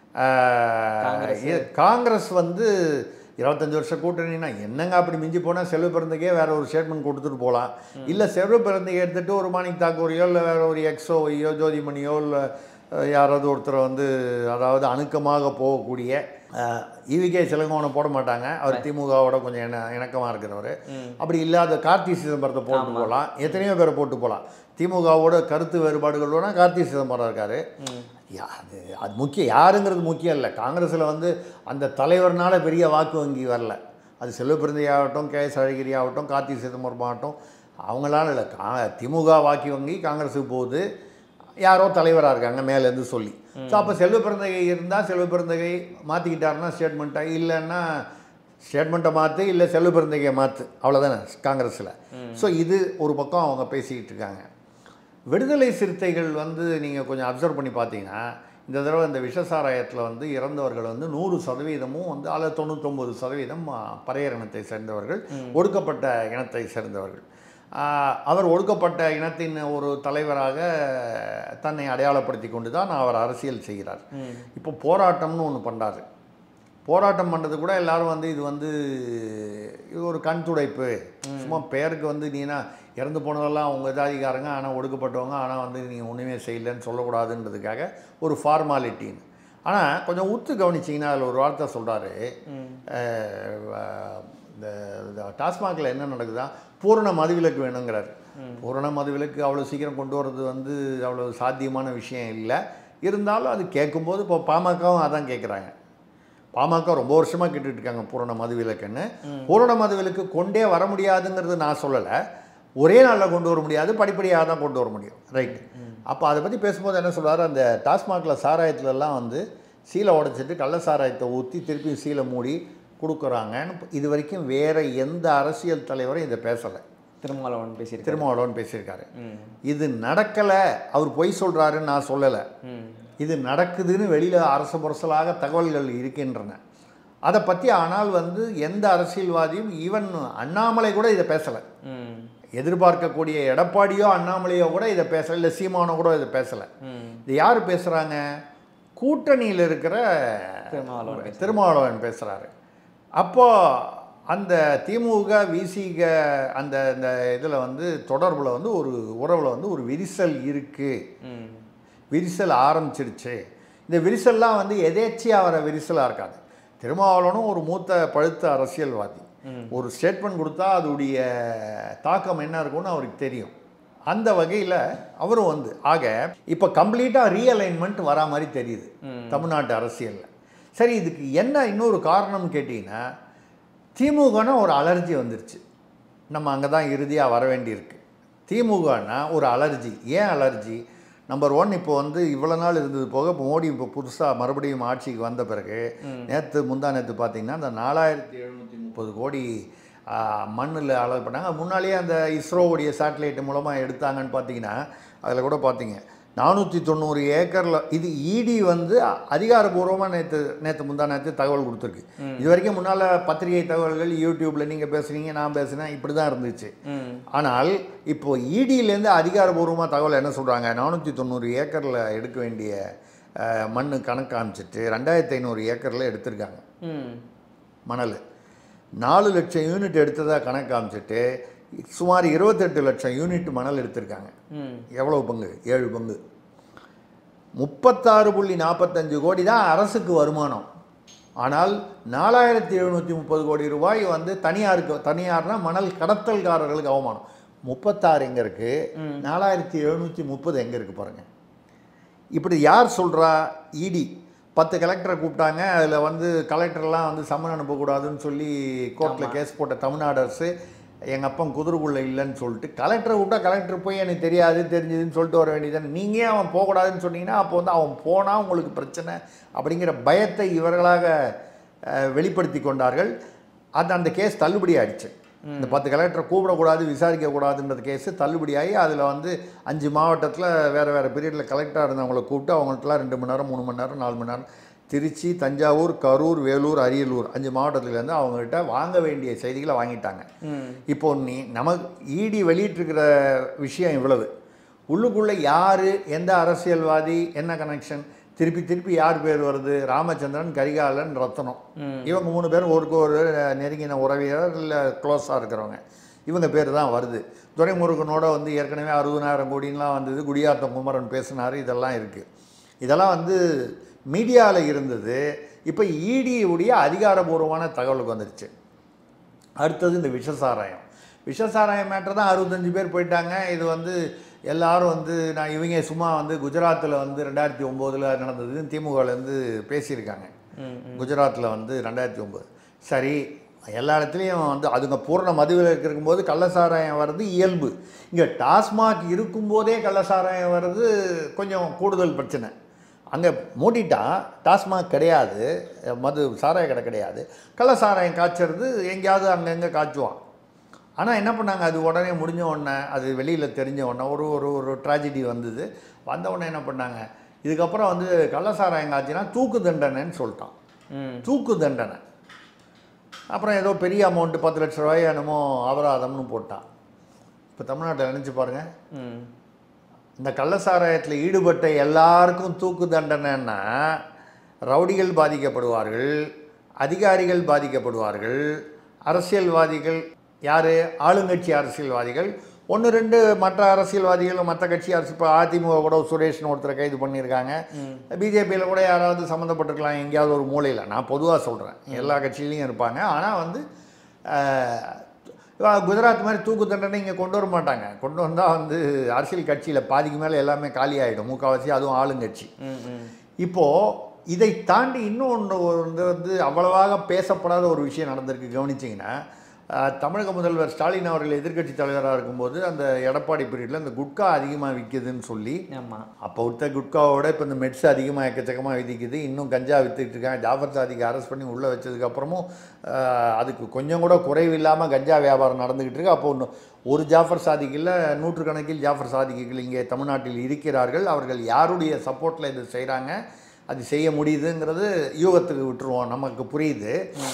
காங்கிரஸ். காங்கிரஸ் வந்து இருபத்தஞ்சு வருஷம் கூட்டணினா என்னங்க அப்படி மிஞ்சி போனால் செல்வ பிறந்தகே வேற ஒரு ஸ்டேட்மெண்ட் கொடுத்துட்டு போகலாம் இல்லை செல்வ பிறந்தகை எடுத்துகிட்டு ஒரு மாணிக் தாக்கூரையோ இல்லை வேற ஒரு எக்ஸோ ஐயோ ஜோதிமணியோ இல்லை யாராவது ஒருத்தரை வந்து அதாவது அணுக்கமாக போகக்கூடிய ஈவிகே சிலங்கோனை போட மாட்டாங்க அவர் திமுகவோட கொஞ்சம் இண இணக்கமாக இருக்கிறவர் அப்படி இல்லாத கார்த்தி சிதம்பரத்தை போட்டு போகலாம் எத்தனையோ பேரை போட்டு போகலாம் திமுகவோட கருத்து வேறுபாடுகளோட கார்த்தி சிதம்பரம் இருக்காரு யா- அது அது முக்கியம் யாருங்கிறது முக்கியம் இல்லை காங்கிரஸில் வந்து அந்த தலைவர்னால பெரிய வாக்கு வங்கி வரல அது செல்வப்பிரந்தை ஆகட்டும் கே எஸ் அழகிரி ஆகட்டும் கார்த்தி சிதம்பரம் ஆகட்டும் அவங்களால இல்லை கா திமுக வாக்கு வங்கி காங்கிரஸுக்கு போகுது யாரோ தலைவராக இருக்காங்க மேலேருந்து சொல்லி ஸோ அப்போ செல்வ பிறந்தகை இருந்தால் செல்வ பிறந்தகை மாற்றிக்கிட்டாருன்னா ஸ்டேட்மெண்ட்டாக இல்லைன்னா ஸ்டேட்மெண்ட்டை மாற்று இல்லை செல்வ பிறந்தகையை மாற்று அவ்வளோதானே காங்கிரஸில் ஸோ இது ஒரு பக்கம் அவங்க பேசிக்கிட்டு இருக்காங்க விடுதலை சிறுத்தைகள் வந்து நீங்கள் கொஞ்சம் அப்சர்வ் பண்ணி பார்த்தீங்கன்னா இந்த தடவை இந்த விஷசாராயத்தில் வந்து இறந்தவர்கள் வந்து நூறு சதவீதமும் வந்து அல்லது தொண்ணூத்தொம்பது சதவீதம் ஆ, பறையர் இனத்தை சேர்ந்தவர்கள் ஒடுக்கப்பட்ட இனத்தை சேர்ந்தவர்கள் ஆ, அவர் ஒடுக்கப்பட்ட இனத்தின் ஒரு தலைவராக தன்னை அடையாளப்படுத்தி கொண்டு தான் அவர் அரசியல் செய்கிறார் இப்போ போராட்டம்னு ஒன்று பண்ணுறாரு போராட்டம் பண்ணுறது கூட எல்லாரும் வந்து இது வந்து இது ஒரு கண் துடைப்பு சும்மா பேருக்கு வந்து நீனா இறந்து போனதெல்லாம் அவங்க ஜாதிக்காரங்க ஆனால் ஒடுக்கப்பட்டவங்க ஆனால் வந்து நீங்கள் ஒன்றுமே செய்யலைன்னு சொல்லக்கூடாதுன்றதுக்காக ஒரு ஃபார்மாலிட்டின்னு ஆனால் கொஞ்சம் உத்து கவனிச்சிங்கன்னா அதில் ஒரு வார்த்தை சொல்கிறாரு இந்த இந்த டாஸ்மாகில் என்ன நடக்குதா பூரண மதுவிலக்கு வேணுங்கிறாரு பூரண மதுவிலக்கு அவ்வளோ சீக்கிரம் கொண்டு வர்றது வந்து அவ்வளோ சாத்தியமான விஷயம் இல்லை இருந்தாலும் அது கேட்கும்போது இப்போ பாமகவும் அதான் கேட்குறாங்க பாமக ரொம்ப வருஷமாக கேட்டுட்டு இருக்காங்க பூரண மதுவிலக்குன்னு பூரண மதுவிலக்கு கொண்டே வர முடியாதுங்கிறது நான் சொல்லலை ஒரே நாளில் கொண்டு வர முடியாது படிப்படியாக தான் கொண்டு வர முடியும் ரைட் அப்போ அதை பற்றி பேசும்போது என்ன சொல்றாரு அந்த டாஸ்மாகில் சாராயத்துலலாம் வந்து சீலை உடைச்சிட்டு கள்ள சாராயத்தை ஊற்றி திருப்பி சீலை மூடி கொடுக்குறாங்கன்னு இது வரைக்கும் வேறு எந்த அரசியல் தலைவரும் இதை பேசலை திருமாவளவன் பேசியிருக்காரு திருமாவளவன் பேசியிருக்காரு ம் இது நடக்கலை அவர் பொய் சொல்கிறாருன்னு நான் சொல்லலை ம் இது நடக்குதுன்னு வெளியில் அரசு புரசலாக தகவல்கள் இருக்கின்றன அதை பற்றி ஆனால் வந்து எந்த அரசியல்வாதியும் ஈவன் அண்ணாமலை கூட இதை பேசலை ம் எதிர்பார்க்கக்கூடிய எடப்பாடியோ அண்ணாமலையோ கூட இதை பேசலை இல்லை சீமானோ கூட இதை பேசலை ம் இது யார் பேசுகிறாங்க கூட்டணியில் இருக்கிற திருமாவளவன் பேசுறாரு. திருமாவளவன் பேசுகிறாரு அப்போ அந்த திமுக விசிக அந்த இந்த இதில் வந்து தொடர்பில் வந்து ஒரு உறவில் வந்து ஒரு விரிசல் இருக்குது ம் விரிசல் ஆரம்பிச்சிருச்சு இந்த விரிசல்லாம் வந்து எதேச்சியாக வர விரிசலாக இருக்காது திருமாவளவனும் ஒரு மூத்த பழுத்த அரசியல்வாதி ஒரு ஸ்டேட்மெண்ட் கொடுத்தா அதோடைய தாக்கம் என்ன இருக்கும்னு அவருக்கு தெரியும் அந்த வகையில் அவரும் வந்து ஆக இப்போ கம்ப்ளீட்டாக ரீஅலைன்மெண்ட் வரா மாதிரி தெரியுது தமிழ்நாட்டு அரசியலில் சரி இதுக்கு என்ன இன்னொரு காரணம் கேட்டிங்கன்னா திமுகனா ஒரு அலர்ஜி வந்துருச்சு நம்ம அங்கே தான் இறுதியாக வர வேண்டியிருக்கு திமுகனா ஒரு அலர்ஜி ஏன் அலர்ஜி நம்பர் ஒன் இப்போ வந்து இவ்வளோ நாள் இருந்தது போக இப்போ மோடி இப்போ புதுசாக மறுபடியும் ஆட்சிக்கு வந்த பிறகு நேற்று முந்தா நேற்று பார்த்தீங்கன்னா அந்த நாலாயிரத்தி எழுநூற்றி முப்பது கோடி மண்ணில் அலர் பண்ணாங்க முன்னாலேயே அந்த இஸ்ரோவுடைய சேட்டலைட் மூலமாக எடுத்தாங்கன்னு பார்த்தீங்கன்னா அதில் கூட பார்த்தீங்க நானூற்றி தொண்ணூறு ஏக்கரில் இது இடி வந்து அதிகாரபூர்வமாக நேற்று நேற்று முந்தா நேற்று தகவல் கொடுத்துருக்கு இது வரைக்கும் முன்னால் பத்திரிகை தகவல்கள் யூடியூப்பில் நீங்கள் பேசுகிறீங்க நான் பேசுனேன் இப்படி தான் இருந்துச்சு ம் ஆனால் இப்போ இடியிலேருந்து அதிகாரபூர்வமாக தகவல் என்ன சொல்கிறாங்க நானூற்றி தொண்ணூறு ஏக்கரில் எடுக்க வேண்டிய அஹ், மண்ணு கணக்கு காமிச்சிட்டு ரெண்டாயிரத்தி ஐநூறு ஏக்கரில் எடுத்திருக்காங்க ம் மணல் நாலு லட்சம் யூனிட் எடுத்ததாக கணக்கு காமிச்சிட்டு சுமார் இருபத்தெட்டு லட்சம் யூனிட் மணல் எடுத்திருக்காங்க ம் எவ்வளவு பங்கு ஏழு பங்கு முப்பத்தாறு புள்ளி நாற்பத்தஞ்சு கோடி தான் அரசுக்கு வருமானம் ஆனால் நாலாயிரத்தி எழுநூற்றி முப்பது கோடி ரூபாய் வந்து தனியாருக்கு தனியார்னா மணல் கடத்தல்காரர்களுக்கு அவமானம் முப்பத்தாறு எங்கே இருக்குது நாலாயிரத்தி எழுநூற்றி முப்பது எங்கே இருக்குது பாருங்கள் இப்படி யார் சொல்கிறா இடி பத்து கலெக்டரை கூப்பிட்டாங்க அதில் வந்து கலெக்டர்லாம் வந்து சம்மன் அனுப்பக்கூடாதுன்னு சொல்லி கோர்ட்டில் கேஸ் போட்ட தமிழ்நாடு அரசு எங்கள் அப்பன் குதிரைக்குள்ளே இல்லைன்னு சொல்லிட்டு கலெக்டரை கூப்பிட்டா கலெக்டர் போய் எனக்கு தெரியாது தெரிஞ்சதுன்னு சொல்லிட்டு வர வேண்டியதானே நீங்கள் ஏன் அவன் போகக்கூடாதுன்னு சொன்னீங்கன்னா அப்போ வந்து அவன் போனால் உங்களுக்கு பிரச்சனை அப்படிங்கிற பயத்தை இவர்களாக அஹ், வெளிப்படுத்தி கொண்டார்கள் அது அந்த கேஸ் தள்ளுபடி ஆயிடுச்சு இந்த பத்து கலெக்டரை கூப்பிடக்கூடாது விசாரிக்கக்கூடாதுன்றது கேஸு தள்ளுபடியாகி அதில் வந்து அஞ்சு மாவட்டத்தில் வேறு வேறு பீரியடில் கலெக்டராக இருந்தவங்கள கூப்பிட்டு அவங்கள்ட்டலாம் ரெண்டு மணி நேரம் மூணு மணி நேரம் நாலு மணி நேரம் திருச்சி தஞ்சாவூர் கரூர் வேலூர் அரியலூர் அஞ்சு மாவட்டத்துலேருந்து அவங்ககிட்ட வாங்க வேண்டிய செய்திகளை வாங்கிட்டாங்க ம் இப்போ நீ நமக்கு இடி வெளியிட்டிருக்கிற விஷயம் இவ்வளவு உள்ளுக்குள்ளே யார் எந்த அரசியல்வாதி என்ன கனெக்ஷன் திருப்பி திருப்பி யார் பேர் வருது ராமச்சந்திரன் கரிகாலன் ரத்னம் இவங்க மூணு பேரும் ஒருக்கு ஒரு நெருங்கின உறவினர் இல்லை க்ளோஸாக இருக்கிறவங்க இவங்க பேர் தான் வருது துரைமுருகனோட வந்து ஏற்கனவே அறுபதாயிரம் கோடின்லாம் வந்தது குடியாத்தம் குமரன் பேசினார் இதெல்லாம் இருக்குது இதெல்லாம் வந்து மீடியாவில் இருந்தது இப்போ இடியுடைய அதிகாரபூர்வமான தகவலுக்கு வந்துருச்சு அடுத்தது இந்த விஷசாராயம் விஷசாராயம் மேட்டர் தான் அறுபத்தஞ்சு பேர் போயிட்டாங்க இது வந்து எல்லாரும் வந்து நான் இவங்க சும்மா வந்து குஜராத்தில் வந்து ரெண்டாயிரத்தி ஒம்போதில் நடந்ததுன்னு திமுகலேருந்து பேசியிருக்காங்க குஜராத்தில் வந்து ரெண்டாயிரத்தி ஒம்பது சரி எல்லா இடத்துலையும் வந்து அதுங்க பூர்ண மதுவில் இருக்கும்போது கள்ளசாராயம் வர்றது இயல்பு இங்கே டாஸ்மாக் இருக்கும்போதே கள்ளசாராயம் வர்றது கொஞ்சம் கூடுதல் பிரச்சனை அங்கே மூடிட்டா டாஸ்மாக் கிடையாது மது சாராய கடை கிடையாது கள்ள சாராயம் காய்ச்சறது எங்கேயாவது அங்கங்கே காய்ச்சுவான் ஆனால் என்ன பண்ணாங்க அது உடனே முடிஞ்ச உடனே அது வெளியில் தெரிஞ்ச உடனே ஒரு ஒரு ஒரு ட்ராஜடி வந்தது வந்த உடனே என்ன பண்ணாங்க இதுக்கப்புறம் வந்து கள்ள சாராயம் காய்ச்சினா தூக்கு தண்டனைன்னு சொல்லிட்டான் ம் தூக்கு தண்டனை அப்புறம் ஏதோ பெரிய அமௌண்ட்டு பத்து லட்ச ரூபாய் என்னமோ அபராதம்னு போட்டான் இப்போ தமிழ்நாட்டில் நினச்சி பாருங்கள் ம் இந்த கள்ளசாராயத்தில் ஈடுபட்ட எல்லாருக்கும் தூக்கு தண்டனைன்னா ரவுடிகள் பாதிக்கப்படுவார்கள் அதிகாரிகள் பாதிக்கப்படுவார்கள் அரசியல்வாதிகள் யார் ஆளுங்கட்சி அரசியல்வாதிகள் ஒன்று ரெண்டு மற்ற அரசியல்வாதிகள் மற்ற கட்சி அரசு இப்போ அதிமுக கூட சுரேஷ்னு ஒருத்தரை கைது பண்ணியிருக்காங்க பிஜேபியில் கூட யாராவது சம்மந்தப்பட்டிருக்கலாம் எங்கேயாவது ஒரு மூலையில் நான் பொதுவாக சொல்கிறேன் எல்லா கட்சியிலையும் இருப்பாங்க ஆனால் வந்து அஹ், இவ குஜராத் மாதிரி தூக்கு தண்டனை இங்கே கொண்டு வர மாட்டாங்க கொண்டு வந்தால் வந்து அரசியல் கட்சியில் பாதிக்கு மேலே எல்லாமே காலி ஆகிடும் முக்கால்வாசி அதுவும் ஆளுங்கட்சி ம் ம் இப்போது இதை தாண்டி இன்னொன்று வந்து வந்து அவ்வளவாக பேசப்படாத ஒரு விஷயம் நடந்திருக்கு கவனிச்சிங்கன்னா அஹ், தமிழக முதல்வர் ஸ்டாலின் அவர்கள் எதிர்க்கட்சி தலைவராக இருக்கும்போது அந்த எடப்பாடி பீரியடில் இந்த குட்கா அதிகமாக விற்கிதுன்னு சொல்லி ஆமாம் அப்போ வித்த குட்காவோட இப்போ இந்த மெட்ஸ் அதிகமாக எக்கச்சக்கமாக விதிக்குது இன்னும் கஞ்சா வித்துக்கிட்டு இருக்காங்க ஜாஃபர் சாதிக்கு அரெஸ்ட் பண்ணி உள்ளே வச்சதுக்கப்புறமும் ஆஹ், அதுக்கு கொஞ்சம் கூட குறைவு இல்லாமல் கஞ்சா வியாபாரம் நடந்துக்கிட்டு இருக்கு அப்போ இன்னும் ஒரு ஜாஃபர் சாதிக்கில் நூற்றுக்கணக்கில் ஜாஃபர் சாதிக்குகள் இங்கே தமிழ்நாட்டில் இருக்கிறார்கள் அவர்கள் யாருடைய சப்போர்ட்டில் இது செய்கிறாங்க அது செய்ய முடியுதுங்கிறது யூகத்துக்கு விட்டுருவோம் நமக்கு புரியுது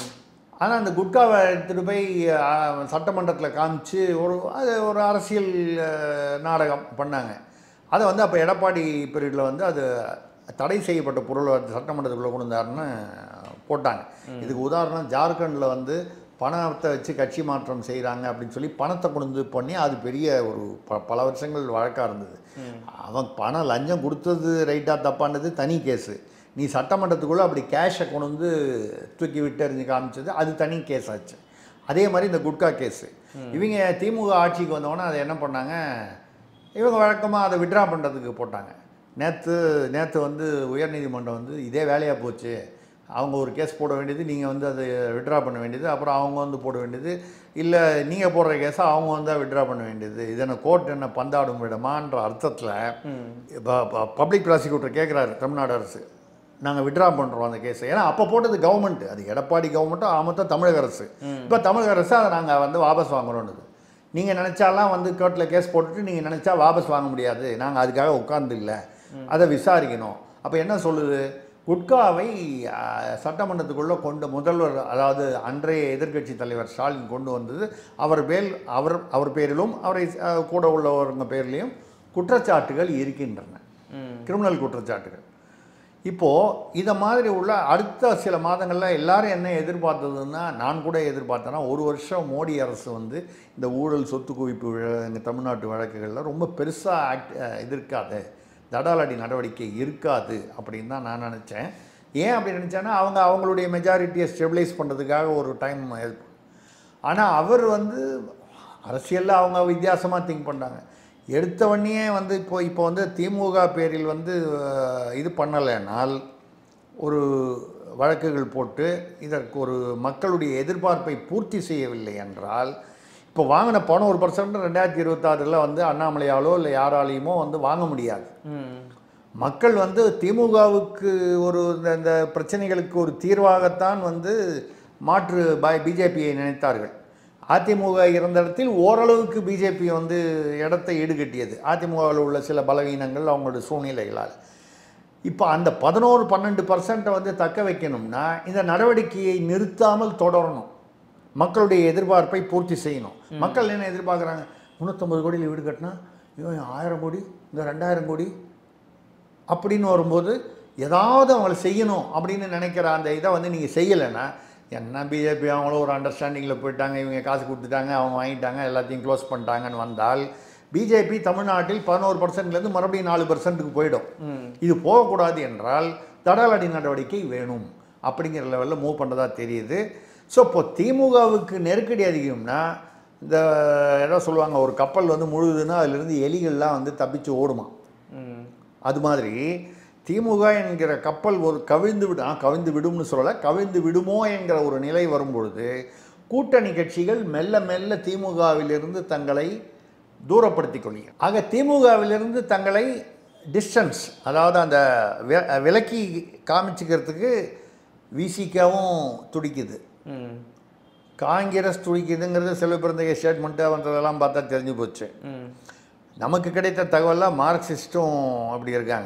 ஆனால் அந்த குட்காவை எடுத்துகிட்டு போய் சட்டமன்றத்தில் காமிச்சு ஒரு அது ஒரு அரசியல் அஹ், நாடகம் பண்ணாங்க அதை வந்து அப்போ எடப்பாடி பீரியடில் வந்து அது தடை செய்யப்பட்ட பொருளை வந்து சட்டமன்றத்துக்குள்ளே கொண்டு வந்தாருன்னு போட்டாங்க இதுக்கு உதாரணம் ஜார்க்கண்டில் வந்து பணத்தை வச்சு கட்சி மாற்றம் செய்கிறாங்க அப்படின்னு சொல்லி பணத்தை கொண்டு வந்து பண்ணி அது பெரிய ஒரு ப பல வருஷங்கள் வழக்காக இருந்தது அவன் பணம் லஞ்சம் கொடுத்தது ரைட்டாக தப்பானது தனி கேஸு நீ சட்டமன்றத்துக்குள்ளே அப்படி கேஷை கொண்டு வந்து தூக்கி விட்டெறிஞ்சு காமிச்சது அது தனி கேஸ் ஆச்சு அதே மாதிரி இந்த குட்கா கேஸு இவங்க திமுக ஆட்சிக்கு வந்தோடனே அதை என்ன பண்ணாங்க இவங்க வழக்கமாக அதை விட்ரா பண்ணுறதுக்கு போட்டாங்க நேற்று நேற்று வந்து உயர்நீதிமன்றம் வந்து இதே வேலையாக போச்சு அவங்க ஒரு கேஸ் போட வேண்டியது நீங்கள் வந்து அதை விட்ரா பண்ண வேண்டியது அப்புறம் அவங்க வந்து போட வேண்டியது இல்லை நீங்கள் போடுற கேஸை அவங்க வந்து விட்ரா பண்ண வேண்டியது இது என்ன கோர்ட் என்ன பந்தாடும் விடமான்ற அர்த்தத்தில் இப்போ பப்ளிக் ப்ராசிக்யூட்டர் கேட்குறாரு தமிழ்நாடு அரசு நாங்கள் விட்ரா பண்ணுறோம் அந்த கேஸை ஏன்னா அப்போ போட்டது கவர்மெண்ட் அது எடப்பாடி கவர்மெண்ட்டும் ஆமத்தான் தமிழக அரசு இப்போ தமிழக அரசு அதை நாங்கள் வந்து வாபஸ் வாங்குறோன்னுது நீங்கள் நினச்சாலாம் வந்து கோர்ட்டில் கேஸ் போட்டுட்டு நீங்கள் நினச்சா வாபஸ் வாங்க முடியாது நாங்கள் அதுக்காக உட்கார்ந்து இல்லை அதை விசாரிக்கணும் அப்போ என்ன சொல்லுது குட்காவை அஹ், சட்டமன்றத்துக்குள்ளே கொண்டு முதல்வர் அதாவது அன்றைய எதிர்க்கட்சி தலைவர் ஸ்டாலின் கொண்டு வந்தது அவர் பேர் அவர் அவர் பேரிலும் அவரை அஹ், கூட உள்ளவங்க பேர்லேயும் குற்றச்சாட்டுகள் இருக்கின்றன ம் கிரிமினல் குற்றச்சாட்டுகள் இப்போது இதை மாதிரி உள்ள அடுத்த சில மாதங்களில் எல்லாரும் என்ன எதிர்பார்த்ததுன்னா நான் கூட எதிர்பார்த்தேன்னா ஒரு வருஷம் மோடி அரசு வந்து இந்த ஊழல் சொத்து குவிப்பு விழ- இந்த தமிழ்நாட்டு வழக்குகளில் ரொம்ப பெருசாக ஆக்ட் இது இருக்காது தடாலடி நடவடிக்கை இருக்காது அப்படின்னு தான் நான் நினச்சேன் ஏன் அப்படி நினச்சேன்னா அவங்க அவங்களுடைய மெஜாரிட்டியை ஸ்டெபிளைஸ் பண்ணுறதுக்காக ஒரு டைம் ஆனால் அவர் வந்து அரசியலில் அவங்க வித்தியாசமாக திங்க் பண்ணாங்க எடுத்தவொடனே வந்து இப்போ இப்போ வந்து திமுக பேரில் வந்து அஹ், இது பண்ணலைனால் ஒரு வழக்குகள் போட்டு இதற்கு ஒரு மக்களுடைய எதிர்பார்ப்பை பூர்த்தி செய்யவில்லை என்றால் இப்போ வாங்கின பணம் ஒரு பர்சன்ட் ரெண்டாயிரத்தி இருபத்தாறில் வந்து அண்ணாமலையாலோ இல்லை யாராலையுமோ வந்து வாங்க முடியாது ம் மக்கள் வந்து திமுகவுக்கு ஒரு இந்த இந்த பிரச்சனைகளுக்கு ஒரு தீர்வாகத்தான் வந்து மாற்று பாய் பிஜேபியை நினைத்தார்கள் அதிமுக இருந்த இடத்தில் ஓரளவுக்கு பிஜேபி வந்து இடத்தை ஈடுகட்டியது அதிமுகவில் உள்ள சில பலவீனங்கள் அவங்களுடைய சூழ்நிலைகளால் இப்போ அந்த பதினோரு பன்னெண்டு பர்சன்ட்டை வந்து தக்க வைக்கணும்னா இந்த நடவடிக்கையை நிறுத்தாமல் தொடரணும் மக்களுடைய எதிர்பார்ப்பை பூர்த்தி செய்யணும் மக்கள் என்ன எதிர்பார்க்குறாங்க முந்நூற்றம்பது கோடியில் வீடு கட்டினா இவன் ஆயிரம் கோடி இந்த ரெண்டாயிரம் கோடி அப்படின்னு வரும்போது ஏதாவது அவங்கள செய்யணும் அப்படின்னு நினைக்கிற அந்த இதை வந்து நீங்கள் செய்யலைன்னா என்ன பிஜேபி அவங்களும் ஒரு அண்டர்ஸ்டாண்டிங்கில் போயிட்டாங்க இவங்க காசு கொடுத்துட்டாங்க அவங்க வாங்கிட்டாங்க எல்லாத்தையும் க்ளோஸ் பண்ணிட்டாங்கன்னு வந்தால் பிஜேபி தமிழ்நாட்டில் பதினோரு பர்சன்ட்லேருந்து மறுபடியும் நாலு பர்சன்ட்டுக்கு போயிடும் இது போகக்கூடாது என்றால் தடாலடி நடவடிக்கை வேணும் அப்படிங்கிற லெவலில் மூவ் பண்ணுறதா தெரியுது ஸோ இப்போ திமுகவுக்கு நெருக்கடி அதிகம்னா இந்த என்ன சொல்லுவாங்க ஒரு கப்பல் வந்து முழுதுன்னா அதுலேருந்து எலிகள்லாம் வந்து தப்பிச்சு ஓடுமா ம் அது மாதிரி திமுக என்கிற கப்பல் ஒரு கவிழ்ந்து விடு ஆ, கவிழ்ந்து விடும்னு சொல்லலை கவிழ்ந்து விடுமோ என்கிற ஒரு நிலை வரும்பொழுது கூட்டணி கட்சிகள் மெல்ல மெல்ல திமுகவிலிருந்து தங்களை தூரப்படுத்திக் கொள்ளுங்க ஆக திமுகவிலிருந்து தங்களை டிஸ்டன்ஸ் அதாவது அந்த வி- விலக்கி காமிச்சிக்கிறதுக்கு விசிகாவும் துடிக்குது ம் காங்கிரஸ் துடிக்குதுங்கிறது செல்வப்பிறந்தைய ஸ்டேட்மெண்ட்டு வந்ததெல்லாம் பார்த்தா தெரிஞ்சு போச்சு ம் நமக்கு கிடைத்த தகவலாக மார்க்சிஸ்ட்டும் அப்படி இருக்காங்க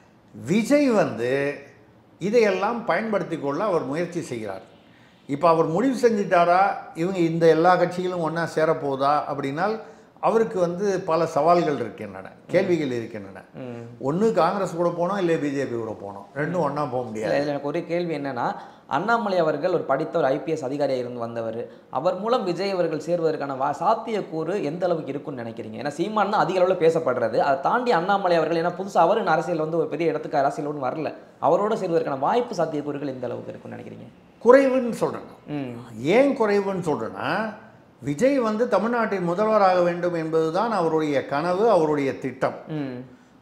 விஜய் வந்து இதையெல்லாம் பயன்படுத்தி கொள்ள அவர் முயற்சி செய்கிறார் இப்போ அவர் முடிவு செஞ்சிட்டாரா இவங்க இந்த எல்லா கட்சிகளும் ஒன்றா சேரப்போகுதா அப்படின்னால் அவருக்கு வந்து பல சவால்கள் இருக்கின்றன கேள்விகள் இருக்கின்றன ம் ஒன்று காங்கிரஸ் கூட போனோம் இல்லை பிஜேபி கூட போனோம் ரெண்டும் ஒன்றா போக இல்ல, முடியாது இதுல எனக்கு ஒரு கேள்வி என்னன்னா அண்ணாமலை அவர்கள் ஒரு படித்த ஒரு ஐபிஎஸ் அதிகாரியாக இருந்து வந்தவர் அவர் மூலம் விஜய் அவர்கள் சேர்வதற்கான வா சாத்தியக்கூறு எந்த அளவுக்கு இருக்குன்னு நினைக்கிறீங்க ஏன்னா சீமான் தான் அதிக அளவில் பேசப்படுறது அதை தாண்டி அண்ணாமலை அவர்கள் ஏன்னா புதுசாக அவர் இன்னும் அரசியல் வந்து ஒரு பெரிய இடத்துக்கு அரசியல் ஒன்றும் வரல அவரோட சேர்வதற்கான வாய்ப்பு சாத்தியக்கூறுகள் எந்த அளவுக்கு இருக்குன்னு நினைக்கிறீங்க குறைவுன்னு சொல்கிறேன் ம் ஏன் குறைவுன்னு சொல்கிறேன்னா விஜய் வந்து தமிழ்நாட்டின் முதல்வராக வேண்டும் என்பதுதான் அவருடைய கனவு அவருடைய திட்டம் ம்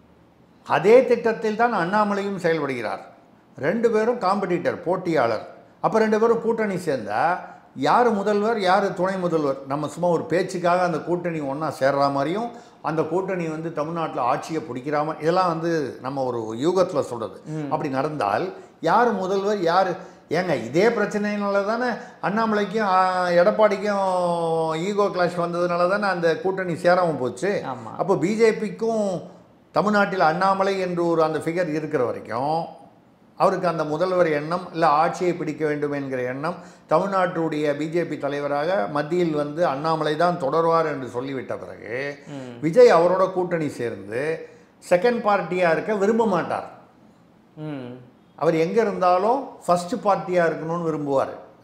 அதே திட்டத்தில் தான் அண்ணாமலையும் செயல்படுகிறார் ரெண்டு பேரும் காம்படிட்டர் போட்டியாளர் அப்போ ரெண்டு பேரும் கூட்டணி சேர்ந்தா யார் முதல்வர் யார் துணை முதல்வர் நம்ம சும்மா ஒரு பேச்சுக்காக அந்த கூட்டணி ஒன்றா சேர்ற மாதிரியும் அந்த கூட்டணி வந்து தமிழ்நாட்டில் ஆட்சியை பிடிக்கிற மாதிரி இதெல்லாம் வந்து நம்ம ஒரு யூகத்தில் சொல்கிறது அப்படி நடந்தால் யார் முதல்வர் யார் ஏங்க இதே பிரச்சனையினால தானே அண்ணாமலைக்கும் ஆ, எடப்பாடிக்கும் ஈகோ கிளாஷ் வந்ததுனால தானே அந்த கூட்டணி சேராமல் போச்சு ஆமா. அப்போ பிஜேபிக்கும் தமிழ்நாட்டில் அண்ணாமலை என்று ஒரு அந்த ஃபிகர் இருக்கிற வரைக்கும் அவருக்கு அந்த முதல்வர் எண்ணம் இல்லை ஆட்சியை பிடிக்க வேண்டும் என்கிற எண்ணம் தமிழ்நாட்டுடைய பிஜேபி தலைவராக மத்தியில் வந்து அண்ணாமலை தான் தொடர்வார் என்று சொல்லிவிட்ட பிறகு விஜய் அவரோட கூட்டணி சேர்ந்து செகண்ட் பார்ட்டியாக இருக்க விரும்ப மாட்டார் ம் அவர் எங்கே இருந்தாலும் ஃபஸ்ட்டு பார்ட்டியாக இருக்கணும்னு விரும்புவார்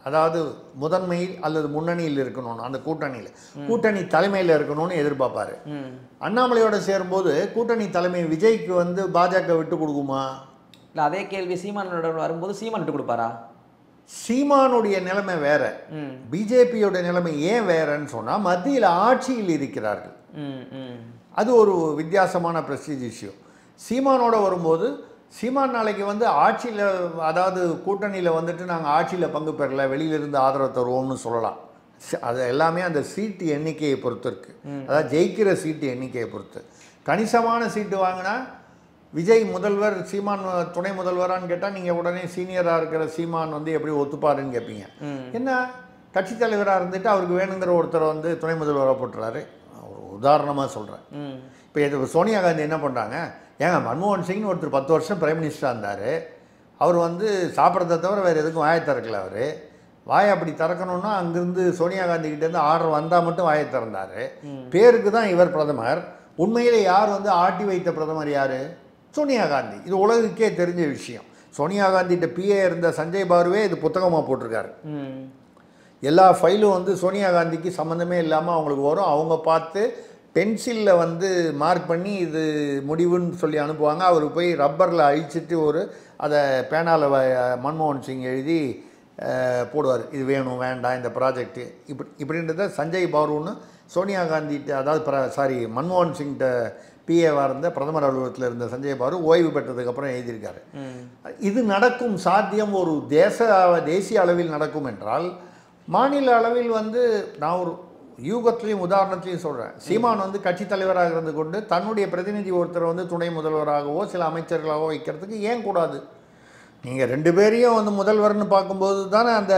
அதாவது முதன்மையில் அல்லது முன்னணியில் இருக்கணும்னு அந்த கூட்டணியில் கூட்டணி தலைமையில் இருக்கணும்னு எதிர்பார்ப்பாரு ம் அண்ணாமலையோட சேரும்போது கூட்டணி தலைமை விஜய்க்கு வந்து பாஜக விட்டு கொடுக்குமா இல்லை அதே கேள்வி சீமானோட வரும்போது சீமான் விட்டு கொடுப்பாரா சீமானுடைய நிலைமை வேற ம் பிஜேபியோட நிலைமை ஏன் வேறன்னு சொன்னால் மத்தியில் ஆட்சியில் இருக்கிறார்கள் ம் ம் அது ஒரு வித்தியாசமான ப்ரெஸ்டீஜ் இஷ்யூ சீமானோட வரும்போது சீமான் நாளைக்கு வந்து ஆட்சியில் அதாவது கூட்டணியில் வந்துட்டு நாங்கள் ஆட்சியில் பங்கு பெறல வெளியிலிருந்து ஆதரவு தருவோம்னு சொல்லலாம் சி- அது எல்லாமே அந்த சீட்டு எண்ணிக்கையை பொறுத்து இருக்கு அதாவது ஜெயிக்கிற சீட்டு எண்ணிக்கையை பொறுத்து கணிசமான சீட்டு வாங்கினா விஜய் முதல்வர் சீமான் துணை முதல்வரான்னு கேட்டால் நீங்கள் உடனே சீனியராக இருக்கிற சீமான் வந்து எப்படி ஒத்துப்பாருன்னு கேட்பீங்க என்ன கட்சித் தலைவராக இருந்துட்டு அவருக்கு வேணுங்கிற ஒருத்தரை வந்து துணை முதல்வராக போட்டுறாரு ஒரு உதாரணமாக சொல்கிறேன் ம் இப்போ இது சோனியா காந்தி என்ன பண்ணுறாங்க ஏங்க மன்மோகன் சிங்னு ஒருத்தர் பத்து வருஷம் பிரைம் மினிஸ்டராக இருந்தார் அவர் வந்து சாப்பிட்றத தவிர வேறு எதுக்கும் வாயை திறக்கல அவர் வாயை அப்படி திறக்கணும்னா அங்கேருந்து சோனியா காந்தி கிட்டேருந்து ஆர்டர் வந்தால் மட்டும் வாயை திறந்தார் பேருக்கு தான் இவர் பிரதமர் உண்மையிலே யார் வந்து ஆட்டி வைத்த பிரதமர் யார் சோனியா காந்தி இது உலகுக்கே தெரிஞ்ச விஷயம் சோனியா காந்திகிட்ட பிஏ இருந்த சஞ்சய் பாருவே இது புத்தகமாக போட்டிருக்காரு ம் எல்லா ஃபைலும் வந்து சோனியா காந்திக்கு சம்மந்தமே இல்லாமல் அவங்களுக்கு வரும் அவங்க பார்த்து பென்சிலில் வந்து மார்க் பண்ணி இது முடிவுன்னு சொல்லி அனுப்புவாங்க அவர் போய் ரப்பரில் அழிச்சிட்டு ஒரு அதை பேனாவில் மன்மோகன் சிங் எழுதி அஹ், போடுவார் இது வேணும் வேண்டாம் இந்த ப்ராஜெக்ட்டு இப்படி இப்படின்றத சஞ்சய் பாருன்னு சோனியா காந்திகிட்ட அதாவது பிர சாரி மன்மோகன் சிங்கிட்ட பிஏவாக இருந்த பிரதமர் அலுவலகத்தில் இருந்த சஞ்சய் பாரு ஓய்வு பெற்றதுக்கப்புறம் எழுதியிருக்காரு ம் இது நடக்கும் சாத்தியம் ஒரு தேச தேசிய அளவில் நடக்கும் என்றால் மாநில அளவில் வந்து நான் ஒரு யூகத்திலையும் உதாரணத்திலையும் சொல்கிறேன் சீமான் வந்து கட்சி தலைவராக இருந்து கொண்டு தன்னுடைய பிரதிநிதி ஒருத்தரை வந்து துணை முதல்வராகவோ சில அமைச்சர்களாகவோ வைக்கிறதுக்கு ஏன் கூடாது நீங்கள் ரெண்டு பேரையும் வந்து முதல்வர்னு பார்க்கும்போது தானே அந்த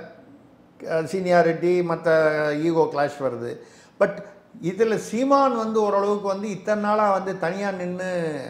சீனியாரிட்டி மற்ற ஈகோ கிளாஷ் வருது பட் இதில் சீமான் வந்து ஓரளவுக்கு வந்து இத்தனை நாளாக வந்து தனியாக நின்று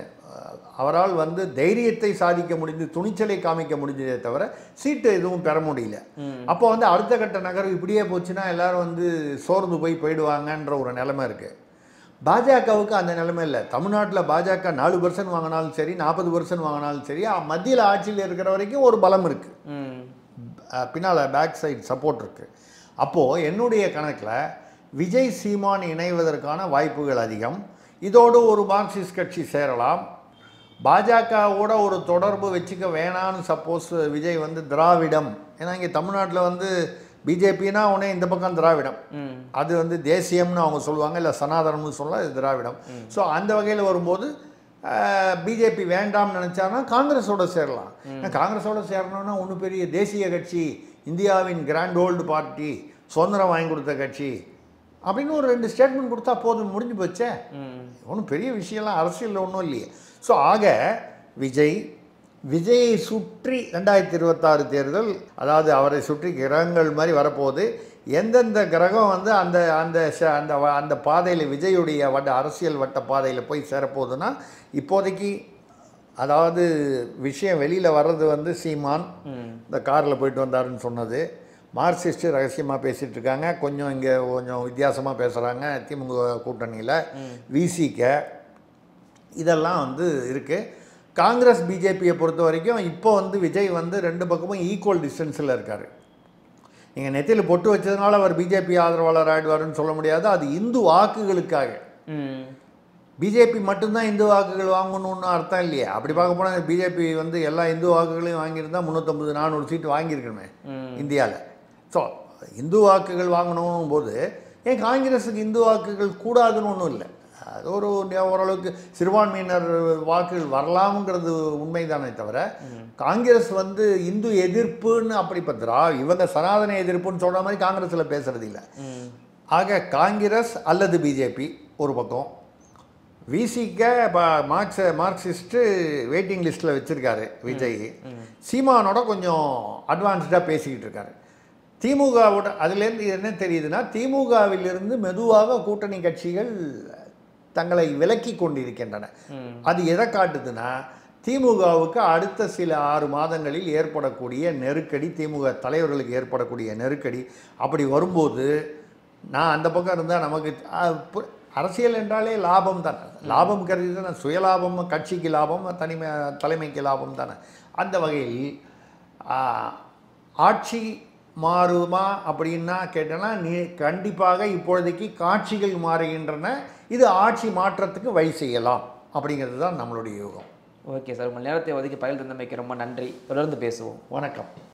அவரால் வந்து தைரியத்தை சாதிக்க முடிந்து துணிச்சலை காமிக்க முடிஞ்சதே தவிர சீட்டு எதுவும் பெற முடியல அப்போ வந்து அடுத்த கட்ட நகர்வு இப்படியே போச்சுன்னா எல்லாரும் வந்து சோர்ந்து போய் போயிடுவாங்கன்ற ஒரு நிலைமை இருக்குது பாஜகவுக்கு அந்த நிலைமை இல்லை தமிழ்நாட்டில் பாஜக நாலு பர்சன்ட் வாங்கினாலும் சரி நாற்பது பர்சன்ட் வாங்கினாலும் சரி மத்தியில் ஆட்சியில் இருக்கிற வரைக்கும் ஒரு பலம் இருக்குது ம் பின்னால் பேக் சைடு சப்போர்ட் இருக்குது அப்போது என்னுடைய கணக்கில் விஜய் சீமான் இணைவதற்கான வாய்ப்புகள் அதிகம் இதோடு ஒரு மார்க்சிஸ்ட் கட்சி சேரலாம் பாஜகவோட ஒரு தொடர்பு வச்சுக்க வேணான்னு சப்போஸ் விஜய் வந்து திராவிடம் ஏன்னா இங்கே தமிழ்நாட்டில் வந்து பிஜேபினா உடனே இந்த பக்கம் திராவிடம் ம் அது வந்து தேசியம்னு அவங்க சொல்லுவாங்க இல்லை சனாதனம்னு சொல்லலாம் இது திராவிடம் ஸோ அந்த வகையில் வரும்போது பிஜேபி வேண்டாம்னு நினச்சாருன்னா காங்கிரஸோட சேரலாம் ஏன்னா காங்கிரஸோட சேரணும்னா ஒன்றும் பெரிய தேசிய கட்சி இந்தியாவின் கிராண்ட் ஓல்டு பார்ட்டி சுதந்திரம் வாங்கி கொடுத்த கட்சி அப்படின்னு ஒரு ரெண்டு ஸ்டேட்மெண்ட் கொடுத்தா போதும் முடிஞ்சு போச்சே ம் ஒன்றும் பெரிய விஷயம்லாம் அரசியலில் ஒன்றும் இல்லையே ஸோ ஆக விஜய் விஜயை சுற்றி ரெண்டாயிரத்தி இருபத்தாறு தேர்தல் அதாவது அவரை சுற்றி கிரகங்கள் மாதிரி வரப்போகுது எந்தெந்த கிரகம் வந்து அந்த அந்த ச- அந்த வ- அந்த பாதையில் விஜயுடைய வட்ட அரசியல் வட்ட பாதையில் போய் சேரப்போகுதுன்னா இப்போதைக்கு அதாவது விஷயம் வெளியில் வர்றது வந்து சீமான் ம் இந்த காரில் போயிட்டு வந்தாருன்னு சொன்னது மார்க்சிஸ்ட்டு ரகசியமாக பேசிகிட்டு இருக்காங்க கொஞ்சம் இங்கே கொஞ்சம் வித்தியாசமாக பேசுகிறாங்க திமுக கூட்டணியில் விசிக இதெல்லாம் வந்து இருக்குது காங்கிரஸ் பிஜேபியை பொறுத்த வரைக்கும் இப்போ வந்து விஜய் வந்து ரெண்டு பக்கமும் ஈக்குவல் டிஸ்டன்ஸில் இருக்கார் நீங்கள் நெத்தியில் பொட்டு வச்சதுனால அவர் பிஜேபி ஆதரவாளர் ஆயிடுவாருன்னு சொல்ல முடியாது அது இந்து வாக்குகளுக்காக ம் பிஜேபி மட்டும்தான் இந்து வாக்குகள் வாங்கணும்னு அர்த்தம் இல்லையே அப்படி பார்க்க போனால் பிஜேபி வந்து எல்லா இந்து வாக்குகளையும் வாங்கியிருந்தா முந்நூற்றம்பது நானூறு சீட்டு வாங்கியிருக்கணுமே ம் இந்தியாவில் ஸோ இந்து வாக்குகள் வாங்கணும் போது ஏன் காங்கிரஸுக்கு இந்து வாக்குகள் கூடாதுன்னு ஒன்றும் இல்லை அது ஒரு ஓரளவுக்கு சிறுபான்மையினர் வாக்குகள் வரலாம்ங்கிறது உண்மைதானே தவிர காங்கிரஸ் வந்து இந்து எதிர்ப்புன்னு அப்படி இப்போ திரா இவங்க சனாதன எதிர்ப்புன்னு சொல்கிற மாதிரி காங்கிரஸில் பேசுறது இல்லை ம் ஆக காங்கிரஸ் அல்லது பிஜேபி ஒரு பக்கம் விசிக்க மார்க்ஸ் மார்க்சிஸ்ட்டு வெயிட்டிங் லிஸ்ட்டில் வச்சுருக்காரு விஜய் சீமானோட கொஞ்சம் அட்வான்ஸ்டாக பேசிக்கிட்டு இருக்காரு திமுகவோட அதுலேருந்து என்ன தெரியுதுன்னா திமுகவிலிருந்து மெதுவாக கூட்டணி கட்சிகள் தங்களை விலக்கி கொண்டிருக்கின்றன ம் அது எதை காட்டுதுன்னா திமுகவுக்கு அடுத்த சில ஆறு மாதங்களில் ஏற்படக்கூடிய நெருக்கடி திமுக தலைவர்களுக்கு ஏற்படக்கூடிய நெருக்கடி அப்படி வரும்போது நான் அந்த பக்கம் இருந்தால் நமக்கு ஆ, பு- அரசியல் என்றாலே லாபம் தானே லாபம் கருதி தானே சுயலாபம் கட்சிக்கு லாபம் தனிமை தலைமைக்கு லாபம் தானே அந்த வகையில் ஆ, ஆட்சி மாறுமா அப்படின்னா கேட்டேன்னா நீ கண்டிப்பாக இப்பொழுதைக்கு காட்சிகள் மாறுகின்றன இது ஆட்சி மாற்றத்துக்கு வழி செய்யலாம் அப்படிங்கிறது தான் நம்மளுடைய யூகம் ஓகே சார் உங்கள் நேரத்தை ஒதுக்கி பயில் தந்தமைக்கு ரொம்ப நன்றி தொடர்ந்து பேசுவோம் வணக்கம்